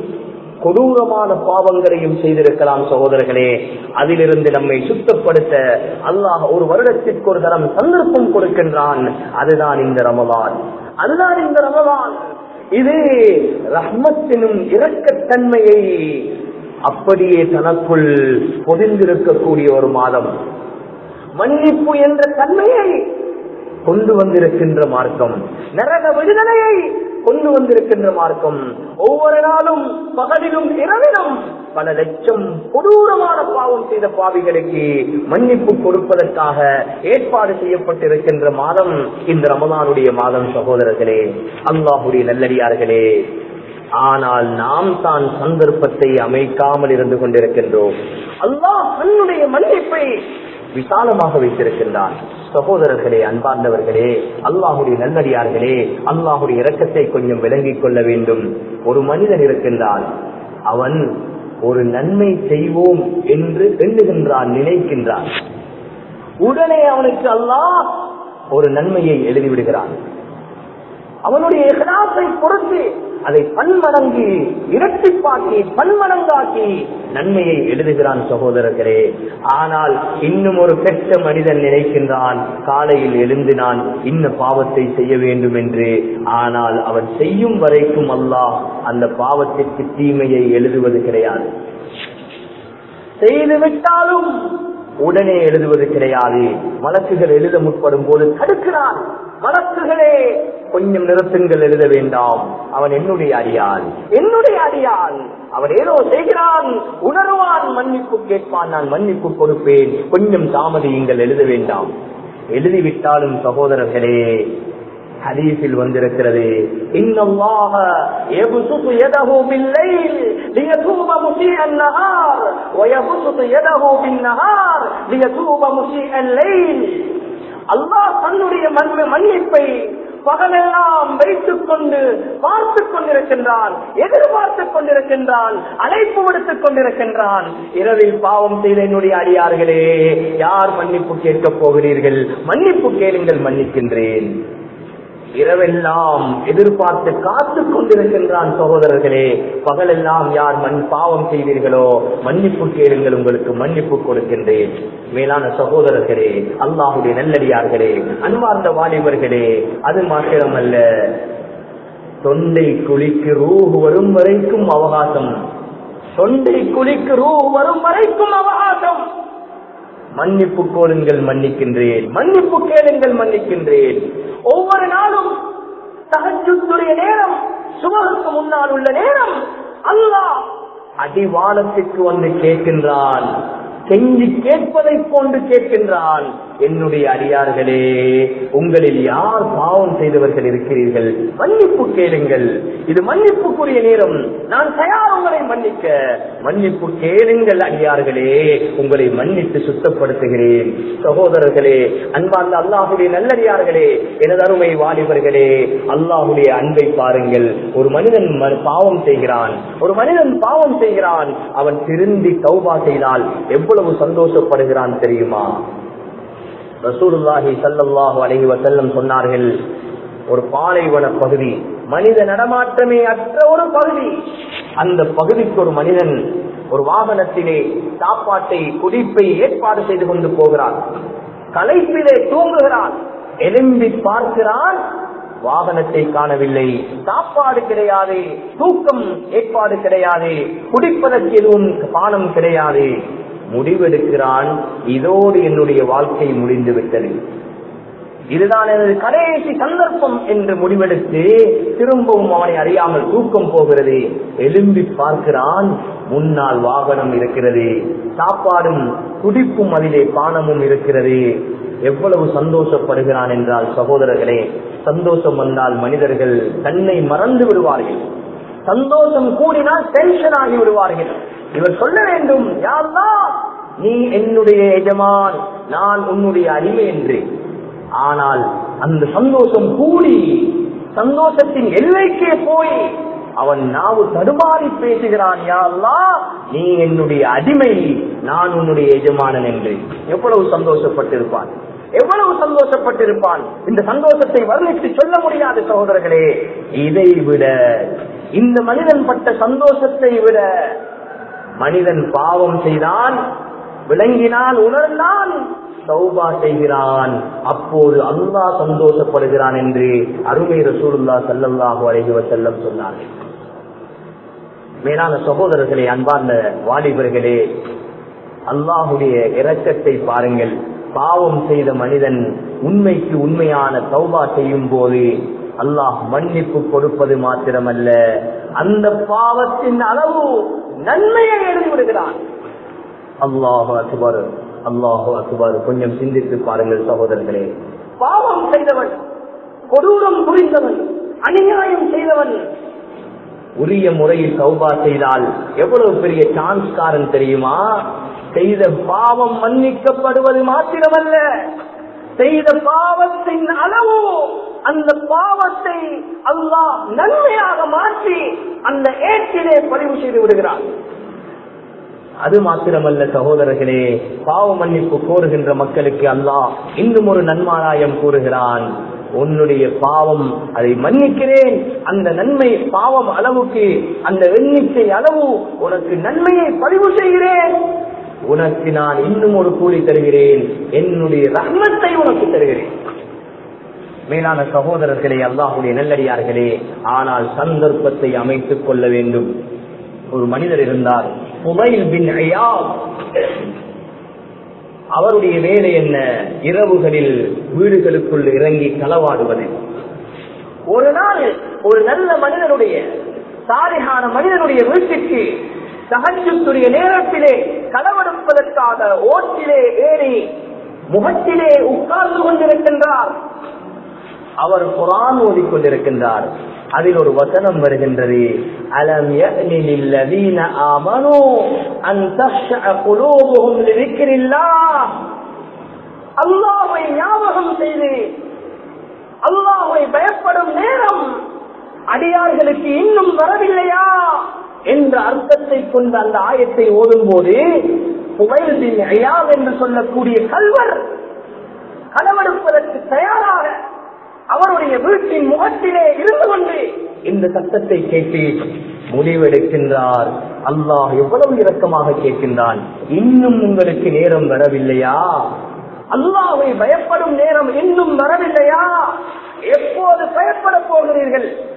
கொடூரமான பாவங்களையும் செய்திருக்கலாம் சகோதரர்களே அதிலிருந்து நம்மை சுத்தப்படுத்த அல்லாஹ் ஒரு வருடத்திற்கு ஒரு தரம் சந்தர்ப்பம் கொடுக்கின்றான் அதுதான் இந்த ரமலான் அதுதான் இந்த ரமலான் இது ரஹ்மத்தினும் இரக்கத்தன்மையை அப்படியே தனக்குள் பொதிந்திருக்கக்கூடிய ஒரு மாதம் மன்னிப்பு என்ற தன்மையை கொண்டு வந்திருக்கின்ற மார்க்கம் நரக விடுதலையை கொண்டு வந்திருக்கின்ற மார்க்கம் ஒவ்வொரு நாளும் பகலிலும் இரவிலும் பல லட்சம் கொடூரமான பாவம் செய்த பாவிகளுக்கு மன்னிப்பு கொடுப்பதற்காக ஏற்பாடு செய்யப்பட்டிருக்கின்ற மாதம் இந்த ரமதானுடைய மாதம் சகோதரர்களே அல்லாஹுடைய நல்லடியார்களே ஆனால் நாம் தான் சந்தர்ப்பத்தை அமைக்காமல் இருந்து கொண்டிருக்கின்றோம் அல்லாஹ் தன்னுடைய மன்னிப்பை விசாலமாக வைத்திருக்கின்றான் சகோதரர்களே அன்பார்ந்தவர்களே அல்லாஹுடைய நல்லடியார்களே அல்லாஹுடைய இரக்கத்தை கொஞ்சம் விளங்கிக் கொள்ள வேண்டும் ஒரு மனிதன் இருக்கின்றான் அவன் ஒரு நன்மை செய்வோம் என்று எண்ணுகின்றான் நினைக்கின்றான் உடனே அவனுக்கு அல்லாஹ் ஒரு நன்மையை எழுதிவிடுகிறான் அவனுடைய இகலாசை பொறுத்து அதை பன்மடங்கு இரட்டிப்பாக்கி பன்மடங்காக்கி நன்மையை எழுதுகிறான் சகோதரர்களே ஆனால் இன்னும் ஒரு பெற்ற மனிதன் நினைக்கின்றான் காலையில் எழுந்து நான் இன்ன பாவத்தை செய்ய வேண்டும் என்று ஆனால் அவன் செய்யும் வரைக்கும் அல்லாஹ் அந்த பாவத்திற்கு தீமையை எழுதுவது கிடையாது செய்து விட்டாலும் உடனே எழுதுவது கிடையாது வழக்குகள் எழுத முற்படும் போது தடுக்கிறான் வழக்குகளே கொஞ்சம் நிறுத்துங்கள் எழுத வேண்டாம் அவன் என்னுடைய அடியான் என்னுடைய அடியான் அவன் ஏதோ செய்கிறான் உணர்வான் மன்னிப்பு கேட்பான் நான் மன்னிப்பு கொடுப்பேன் கொஞ்சம் தாமதியுங்கள் எழுத வேண்டாம் எழுதிவிட்டாலும் சகோதரர்களே ஹதீஸில் வந்திருக்கிறது இன்னல்லாஹ யபசுது யதஹு பில்லைல் லியதூப முஸீஅன் நஹார் வயபசுது யதஹு பின்னஹார் லியதூப முஸீஅன் லைல் அல்லாஹ் தன்னுடைய மன்னிப்பை பகலெல்லாம் வைத்துக் கொண்டு பார்த்துக் கொண்டிருக்கின்றான் எதிர்பார்த்துக் கொண்டிருக்கின்றான் அழைப்பு விடுத்துக் கொண்டிருக்கின்றான் இரவில் பாவம் செய்த என்னுடைய அடியார்களே யார் மன்னிப்பு கேட்கப் போகிறீர்கள் மன்னிப்பு கேளுங்கள் மன்னிக்கின்றேன் இரவெல்லாம் எதிர்பார்த்து காத்துக் கொண்டிருக்கின்றான் சகோதரர்களே பகலெல்லாம் யார் மண் பாவம் செய்வீர்களோ மன்னிப்பு கேளுங்கள் உங்களுக்கு மன்னிப்பு கொடுக்கின்றேன் மேலான சகோதரர்களே அல்லாஹுடைய நல்லடியார்களே அன்பார்ந்த வாலிபர்களே அது மாத்திரமல்ல தொண்டை குழிக்கு ரூஹ் வரும் வரைக்கும் அவகாசம் தொண்டை குழிக்கு ரூஹ் வரும் வரைக்கும் அவகாசம் மன்னிப்பு கோருங்கள் மன்னிக்கின்றேன் மன்னிப்பு கேளுங்கள் மன்னிக்கின்றேன் ஒவ்வொரு நாளும் தகஜுத்துடைய நேரம் சுபகுக்கு முன்னால் உள்ள நேரம் அல்லாஹ் அடிவானத்துக்கு வந்து கேட்கின்றான் கெஞ்சி கேட்பதை போன்று கேட்கின்றான் என்னுடைய அடியார்களே உங்களில் யார் பாவம் செய்தவர்கள் இருக்கிறீர்கள் மன்னிப்பு கேளுங்கள் இது மன்னிப்புக்குரிய நேரம் நான் தயார் உங்களை மன்னிக்க மன்னிப்பு கேளுங்கள் அடியார்களே உங்களை மன்னித்து சுத்தப்படுத்துகிறேன் சகோதரர்களே அன்பார்ந்த அல்லாஹுடைய நல்லடியார்களே எனது அருமை வாலிபர்களே அல்லாஹுடைய அன்பை பாருங்கள் ஒரு மனிதன் ம- பாவம் செய்கிறான் ஒரு மனிதன் பாவம் செய்கிறான் அவன் திருந்தி தௌபா செய்தால் எவ்வளவு சந்தோஷப்படுகிறான் தெரியுமா ரசூலுல்லாஹி ஸல்லல்லாஹு அலைஹி வஸல்லம் சொன்னார்கள் ஒரு பாலைவன பகுதி மனித நடமாட்டமே அற்ற ஒரு பகுதி அந்த பகுதிக்கு ஒரு மனிதன் ஒரு வாகனத்திலே சாப்பாட்டை குடிப்பை ஏற்பாடு செய்து கொண்டு போகிறான் களைப்பிலே தூங்குகிறான் எலும்பி பார்க்கிறான் வாகனத்தை காணவில்லை சாப்பாடு கிடையாது தூக்கம் ஏற்பாடு கிடையாது குடிப்பதற்கு எதுவும் பானம் கிடையாது முடிவெடுக்கிறான் இதோடு என்னுடைய வாழ்க்கை முடிந்து விட்டது இதுதான் எனது கடைசி சந்தர்ப்பம் என்று முடிவெடுத்து திரும்பவும் அவனை அறியாமல் தூக்கம் போகிறது எலும்பி பார்க்கிறான் முன்னால் வாகனம் இருக்கிறது சாப்பாடும் குடிப்பும் அதிலே பானமும் இருக்கிறது எவ்வளவு சந்தோஷப்படுகிறான் என்றால் சகோதரர்களே சந்தோஷம் வந்தால் மனிதர்கள் தன்னை மறந்து விடுவார்கள் சந்தோஷம் கூடினால் டென்ஷன் ஆகி விடுவார்கள் இவர் சொல்ல வேண்டும் யாருலா நீ என்னுடைய எஜமான் நான் உன்னுடைய அடிமை என்று ஆனால் அந்த சந்தோஷம் கூடி சந்தோஷத்தின் எல்லைக்கே போய் அவன் நாவு தடுமாறி பேசுகிறான் யா அல்லாஹ் நீ என்னுடைய அடிமை நான் உன்னுடைய எஜமானன் என்று எவ்வளவு சந்தோஷப்பட்டிருப்பான் எவ்வளவு சந்தோஷப்பட்டிருப்பான் இந்த சந்தோஷத்தை வர்ணித்து சொல்ல முடியாது சகோதரர்களே இதை விட இந்த மனிதன் பட்ட சந்தோஷத்தை விட மனிதன் பாவம் செய்தான் விளங்கினான் உணர்ந்தான் சௌபா செய்கிறான் அப்போது அல்லாஹ் சந்தோஷப்படுகிறான் என்று அருமை ரசூலுல்லா ஸல்லல்லாஹு அலைஹி வஸல்லம் சொன்னார்கள் மேலான சகோதரர்களே அன்பார்ந்த வாலிபர்களே அல்லாஹுடைய இரக்கத்தை பாருங்கள் பாவம் செய்த மனிதன் உண்மைக்கு உண்மையான தௌபா செய்யும் போது அல்லாஹ் மன்னிப்பு கொடுப்பது மாத்திரமல்ல அந்த பாவத்தின் அளவு நன்மையை எழுதி விடுகிறான் அல்லாஹு அக்பர் அல்லாஹு அக்பர் கொஞ்சம் சிந்தித்து பாருங்கள் சகோதரர்களே பாவம் செய்தவன் கொடூரம் புரிந்தவன் அநியாயம் செய்தவன் உரிய முறையில் சௌபா செய்தால் எவ்வளவு பெரிய சான்ஸ்காரன் தெரியுமா செய்த பாவம் மன்னிக்கப்படுவது மாத்திரமல்ல செய்த பாவத்தின் அளவு அந்த பாவத்தை அல்லாஹ் நன்மையாக மாற்றி அந்த ஏற்றிலே பதிவு செய்து விடுகிறான் அது மாத்திரமல்ல சகோதரர்களே பாவ மன்னிப்பு கோருகின்ற மக்களுக்கு அல்லாஹ் இன்னும் ஒரு நன்மாராயம் கூறுகிறான் உன்னுடைய பாவம் அதை மன்னிக்கிறேன் அந்த நன்மை பாவம் அளவுக்கு அந்த எண்ணிக்கை அளவு உனக்கு நன்மையை பதிவு செய்கிறேன் உனக்கு நான் இன்னும் ஒரு கூலி தருகிறேன் என்னுடைய ரஹ்மத்தை உனக்கு தருகிறேன் மேலான சகோதரர்களே அல்லாஹுடைய நல்லடியார்களே ஆனால் சந்தர்ப்பத்தை அமைத்துக் கொள்ள வேண்டும் ஒரு மனிதர் இருந்தார் புகையில் பின் ஐயாப் அவருடைய வேலை என்ன இரவுகளில் வீடுகளுக்குள் இறங்கி களவாடுவது ஒரு நாள் ஒரு நல்ல மனிதனுடைய சாரிகான மனிதனுடைய வீட்டுக்கு சகஜத்துடைய நேரத்திலே களவெடுப்பதற்காக ஓட்டிலே ஏறி முகத்திலே உட்கார்ந்து கொண்டிருக்கின்றார் அவர் குரான் ஓதிக்கொண்டிருக்கின்றார் அதில் ஒரு வசனம் வருகின்றது அலம் யஅனிலில்லதீன ஆமனு அன் தக்ஷஅ குலூபுஹும் லிذிக்ரில்லாஹ் அல்லாஹ்வை ஞாபகம் செய்து அல்லாஹ்வை பயப்படும் நேரம் அடியார்களுக்கு இன்னும் வரவில்லையா என்ற அர்த்தத்தை கொண்ட அந்த ஆயத்தை ஓதும் போது புகையில் ஐயாவ் என்று சொல்லக்கூடிய கல்வர் களவெடுப்பதற்கு தயாராக அவருடைய வீட்டின் முகத்திலே இருந்து கொண்டு இந்த சத்தத்தை கேட்டு முடிவெடுக்கின்றார் அல்லாஹ் எவ்வளவு இரக்கமாக கேட்கின்றான் இன்னும் உங்களுக்கு நேரம் வரவில்லையா அல்லாஹை பயப்படும் நேரம் இன்னும் வரவில்லையா எப்போது பயப்பட போகிறீர்கள்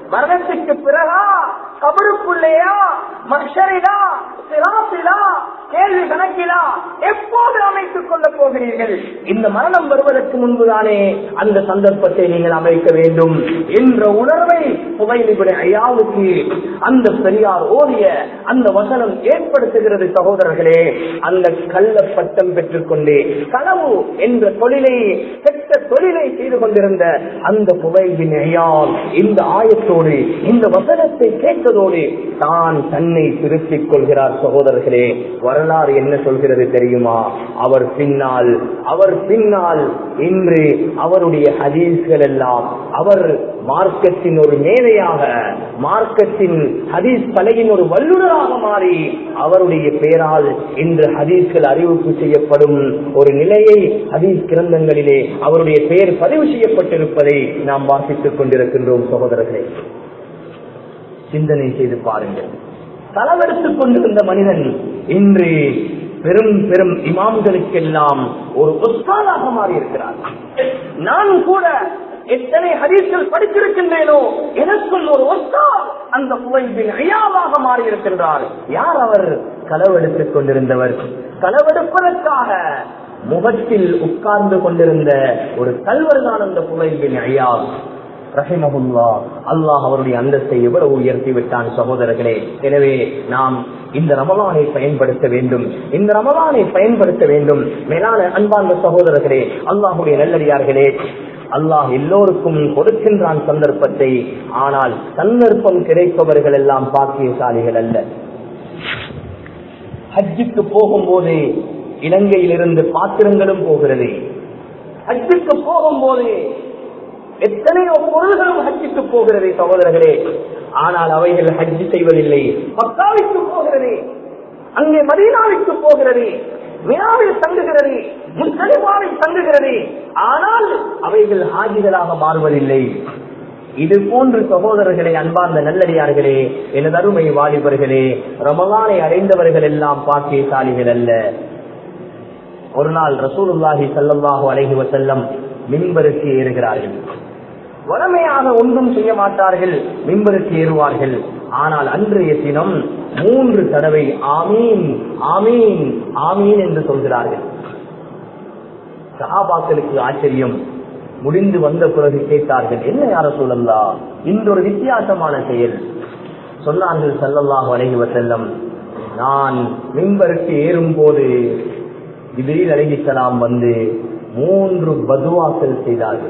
மரணத்துக்கு பிறகா கபருக்குள்ளேயா மஷரிலா சிராசிலா கேள்வி கணக்கிலா எப்போது அமைத்துக் கொள்ளப் போகிறீர்கள் இந்த மரணம் வருவதற்கு முன்புதானே அந்த சந்தர்ப்பத்தை நீங்கள் அமைக்க வேண்டும் என்ற உணர்வை புகையிலிபடி ஐயாவுக்கு அந்த பெரியார் ஓதிய அந்த வசனம் ஏற்படுத்துகிறது சகோதரர்களே அந்த கள்ள பட்டம் பெற்றுக் கொண்டே களவு என்ற தொழிலை கெட்ட தொழிலை செய்து கொண்டிருந்த அந்த புகையின் ஐயால் இந்த ஆயத்தோடு இந்த வசனத்தை கேட்டதோடு தான் தன்னை திருத்திக் கொள்கிறார் சகோதரர்களே வரலாறு என்ன சொல்கிறது தெரியுமா அவர் பின்னால் அவர் பின்னால் இன்று அவருடைய ஹதீஸ்கள் எல்லாம் அவர் மார்க்கத்தின் ஒரு மேதையாக மார்க்கத்தின் ஹதீஸ் கலையின் ஒரு வல்லுநராக மாறி அவருடைய பெயரால் இன்று ஹதீஸ்கள் அறிவிப்பு செய்யப்படும் ஒரு நிலையை ஹதீஸ் கிரந்தங்களிலே அவருடைய பெயர் பதிவு செய்யப்பட்டிருப்பதை நாம் வாசித்துக் கொண்டிருக்கின்றோம் சகோதரர்களே சிந்தனை செய்து பாருங்கள் களவெடுத்துக் கொண்டிருந்த மனிதன் இன்று பெரும் பெரும் இமாம்களுக்கெல்லாம் ஒரு ஒஸ்தாதாக மாறியிருக்கிறார் நான் கூட எத்தனை ஹதீஸ்கள் படித்திருக்கின்றேனோ எனக்கும் ஒரு ஒஸ்தார் அந்த புகைப்பின் ஐயாவாக மாறியிருக்கின்றார் யார் அவர் களவெடுத்துக் கொண்டிருந்தவர் களவெடுப்பதற்காக முகத்தில் உட்கார்ந்து கொண்டிருந்த ஒரு கல்வர் தான் அந்த புகைப்பின் ஐயா ரஹிமகுல்லா அல்லாஹ் அவருடைய அந்தஸ்தை எவ்வளவு உயர்த்தி விட்டான் சகோதரர்களே எனவே நாம் இந்த ரமலானை பயன்படுத்த வேண்டும் இந்த ரமலானை பயன்படுத்த வேண்டும் மேலான அன்பார்ந்த சகோதரர்களே அல்லாஹுடைய நல்லடியார்களே அல்லாஹ் எல்லோருக்கும் கொடுக்கின்றான் சந்தர்ப்பத்தை ஆனால் சந்தர்ப்பம் கிடைப்பவர்கள் எல்லாம் பாக்கியசாலிகள் அல்ல ஹஜ்ஜுக்கு போகும்போது இலங்கையிலிருந்து பாத்திரங்களும் போகிறது ஹஜ்ஜுக்கு போகும்போது எத்தனையோ பொருள்களும் ஹஜ்ஜுக்கு போகிறது சகோதரர்களே ஆனால் அவைகள் ஹஜ்ஜு செய்வதில்லை மக்காவிற்கு போகிறது அங்கே மதீனாவிற்கு போகிறது வினாவில் தங்குகிறது முஸ்லிமாவில் தங்குகிறது ஆனால் அவைகள் ஹாஜிகளாக மாறுவதில்லை இது போன்று சகோதரர்களே அன்பார்ந்த நல்லடியார்களே எனது அருமை வாலிபர்களே ரமலானை அடைந்தவர்கள் எல்லாம் பாக்கியசாலிகள் அல்ல ஒரு நாள் ரசூலுல்லாஹி சல்லாஹூ அலைஹி வசல்லம் மின்பருக்கு ஏறுகிறார்கள் வளமையாக ஒன்றும் செய்ய மாட்டார்கள் மின்பருக்கு ஏறுவார்கள் ஆனால் அன்றைய தினம் மூன்று தடவை ஆமீன் ஆமீன் ஆமீன் என்று சொல்கிறார்கள் சஹாபாக்களுக்கு ஆச்சரியம் முடிந்து வந்த பிறகு கேட்டார்கள் என்ன யார சொல்லல்லா இன்றொரு வித்தியாசமான செயல் சொன்னார்கள் சல்லல்லாஹு அலைஹி வசல்லம் நான் மின்பருக்கு ஏறும் போது இதில் அழகிசலாம் வந்து மூன்று பதுவாக்கள் செய்தார்கள்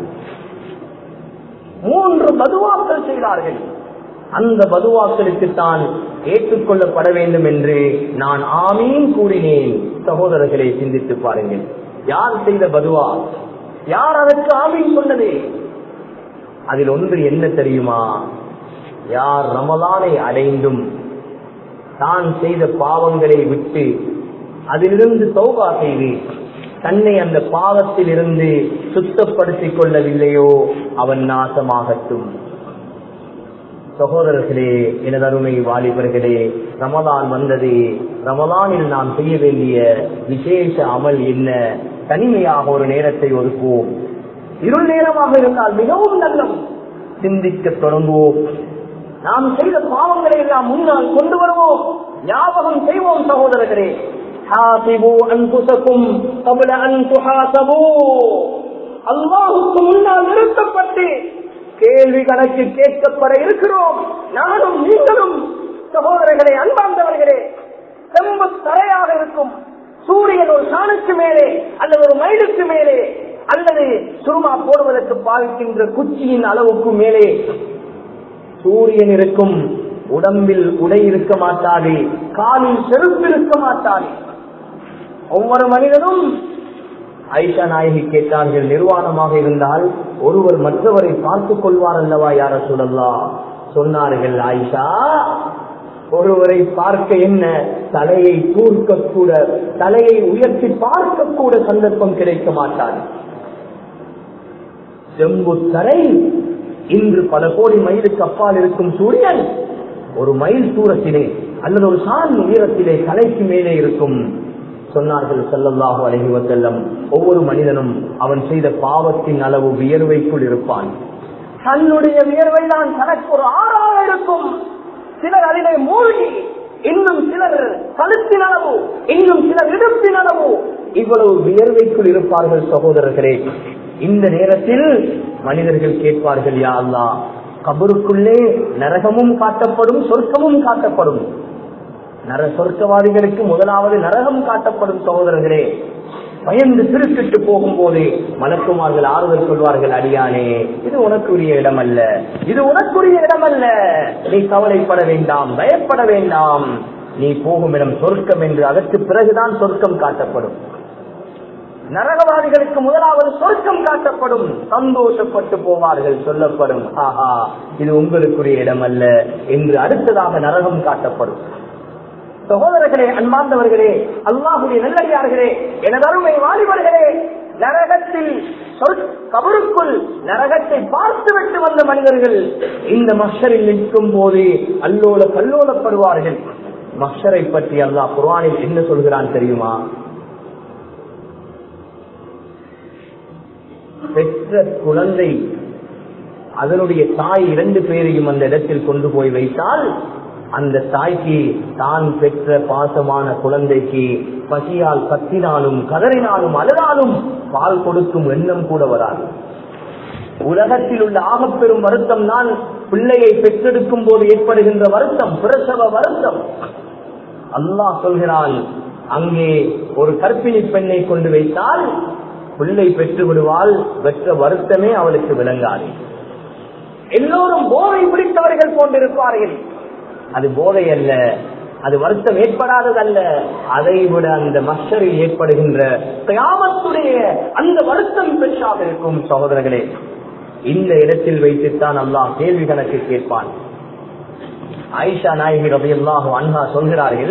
மூன்று பதுவாக்கள் செய்தார்கள் அந்த பதுவாக்களுக்கு தான் ஏற்றுக்கொள்ளப்பட வேண்டும் என்று நான் ஆமீன் கூறினேன் சகோதரர்களை சிந்தித்து பாருங்கள் யார் செய்த பதுவா யார் அதற்கு ஆமீன் சொன்னது அதில் ஒன்று என்ன தெரியுமா யார் ரமலானை அடைந்தும் தான் செய்த பாவங்களை விட்டு அதிலிருந்து சௌபா செய்து தன்னை அந்த பாவத்தில் இருந்து சுத்தப்படுத்திக் கொள்ளவில்லையோ அவன் நாசமாகட்டும் சகோதரர்களே எனது அருமை வாலிபர்களே ரமலான் வந்தது ரமலானில் நாம் செய்ய வேண்டிய விசேஷ அமல் என்ன தனிமையாக ஒரு நேரத்தை ஒதுக்குவோம் இருள் நேரமாக இருந்தால் மிகவும் நல்லம் சிந்திக்க தொடங்குவோம் நாம் செய்த பாவங்களை எல்லாம் முன்னால் கொண்டு வருவோம் ஞாபகம் செய்வோம் சகோதரர்களே அல்லாஹுக்கு முன்னால் நிறுத்தப்பட்டு கேள்வி கணக்கு கேட்கப்பட இருக்கிறோம் நானும் நீங்களும் சகோதரர்களே அன்பார்ந்தவர்களே செம்பு தரையாக இருக்கும் சூரியன் ஒரு சாணுக்கு மேலே அல்லது ஒரு மைலுக்கு மேலே அல்லது சுருமா போடுவதற்கு பாவிக்கின்ற குச்சியின் அளவுக்கு மேலே சூரியன் இருக்கும் உடம்பில் உடை இருக்க மாட்டாது காலில் செருப்பு இருக்க மாட்டாது ஒவ்வொரு மனிதனும் ஐஷா நாயகி கேட்டார்கள் நிர்வாணமாக இருந்தால் ஒருவர் மற்றவரை பார்த்துக் கொள்வார் அல்லவா யார சொல்லலாம் சொன்னார்கள் ஆயிஷா ஒருவரை பார்க்க என்ன தலையை தூர்க்க கூட தலையை உயர்த்தி பார்க்க கூட சந்தர்ப்பம் கிடைக்க மாட்டாது செம்பு தரை இன்று பல கோடி மைலுக்கு அப்பால் இருக்கும் சூரியன் ஒரு மைல் தூரத்திலே அல்லது ஒரு சான் உயரத்திலே தலைக்கு மேலே இருக்கும் சொன்னார்கள் செல்லல்லாஹு அலஹி வசல்லம் ஒவ்வொரு மனிதனும் அவன் செய்த பாவத்தின் அளவு வியர்வைக்குள் இருப்பான் தன்னுடைய வியர்வைதான் தனக்கு ஒரு ஆறாக இருக்கும் சிலர் அதிலே மூழ்கி இன்னும் சிலர் கழுத்தின் அளவு இன்னும் சிலர் இடுப்பின் அளவு இவ்வளவு வியர்வைக்குள் இருப்பார்கள் சகோதரர்களே இந்த நேரத்தில் மனிதர்கள் கேட்பார்கள் யா அல்லா கபருக்குள்ளே நரகமும் காட்டப்படும் சொர்க்கமும் காட்டப்படும் நர சொர்க்கவாதிகளுக்கு முதலாவது நரகம் காட்டப்படும் சகோதரர்களே பயந்து திருக்கிட்டு போகும்போது மலக்குமார்கள் ஆறுதல் சொல்வார்கள் அடியானே இது உனக்குரிய இடம் அல்ல இது உனக்குரிய இடம் அல்ல நீ கவலைப்பட வேண்டாம் பயப்பட வேண்டாம் நீ போகும் இடம் சொர்க்கம் என்று அதற்கு பிறகுதான் சொர்க்கம் காட்டப்படும் நரகவாதிகளுக்கு முதலாவது சொர்க்கம் காட்டப்படும் சந்தோஷப்பட்டு போவார்கள் சொல்லப்படும் ஆஹா இது உங்களுக்குரிய இடம் அல்ல என்று அடுத்ததாக நரகம் காட்டப்படும் சகோதரர்களே அன்பார்ந்தவர்களே அல்லாஹுடைய நல்லடியார்களே எனதருமை வாலிபர்களே நரகத்தில் கபருக்குள் நரகத்தை பார்த்துவிட்டு வந்த மனிதர்கள் இந்த மஷரில் நிற்கும் போது அல்லோல கல்லோலப்படுவார்கள் மஷரை பற்றி அல்லாஹ் குர்ஆனில் என்ன சொல்கிறான் தெரியுமா பெற்ற குழந்தை அதனுடைய தாய் இரண்டு பேரையும் அந்த இடத்தில் கொண்டு போய் வைத்தால் அந்த தாய்க்கு தான் பெற்ற பாசமான குழந்தைக்கு பசியால் கத்தினாலும் கதறினாலும் அழுதாலும் பால் கொடுக்கும் எண்ணம் கூட வராது உலகத்தில் உள்ள ஆகப்பெரும் வருத்தம் தான் பிள்ளையை பெற்றெடுக்கும் போது ஏற்படுகின்ற வருத்தம் பிரசவ வருத்தம் அல்லாஹ் சொல்கிறான் அங்கே ஒரு கற்பிணி பெண்ணை கொண்டு வைத்தால் பிள்ளை பெற்று விடுவாள் பெற்ற வருத்தமே அவளுக்கு விளங்காது எல்லோரும் போதை பிடித்தவர்கள் கொண்டிருப்பார்கள் அது போதை அல்ல அது வருத்தம் ஏற்படாததல்ல அதை விட அந்த மஷரில் ஏற்படுகின்ற கியாமத்துடைய அந்த வருத்தம் பெற்றாக இருக்கும் சகோதரர்களே இந்த இடத்தில் வைத்துத்தான் அல்லாஹ் கேள்வி கணக்கு கேட்பான் ஆயிஷா நாயகி ரபி அல்லாஹு அன்ஹா சொல்கிறார்கள்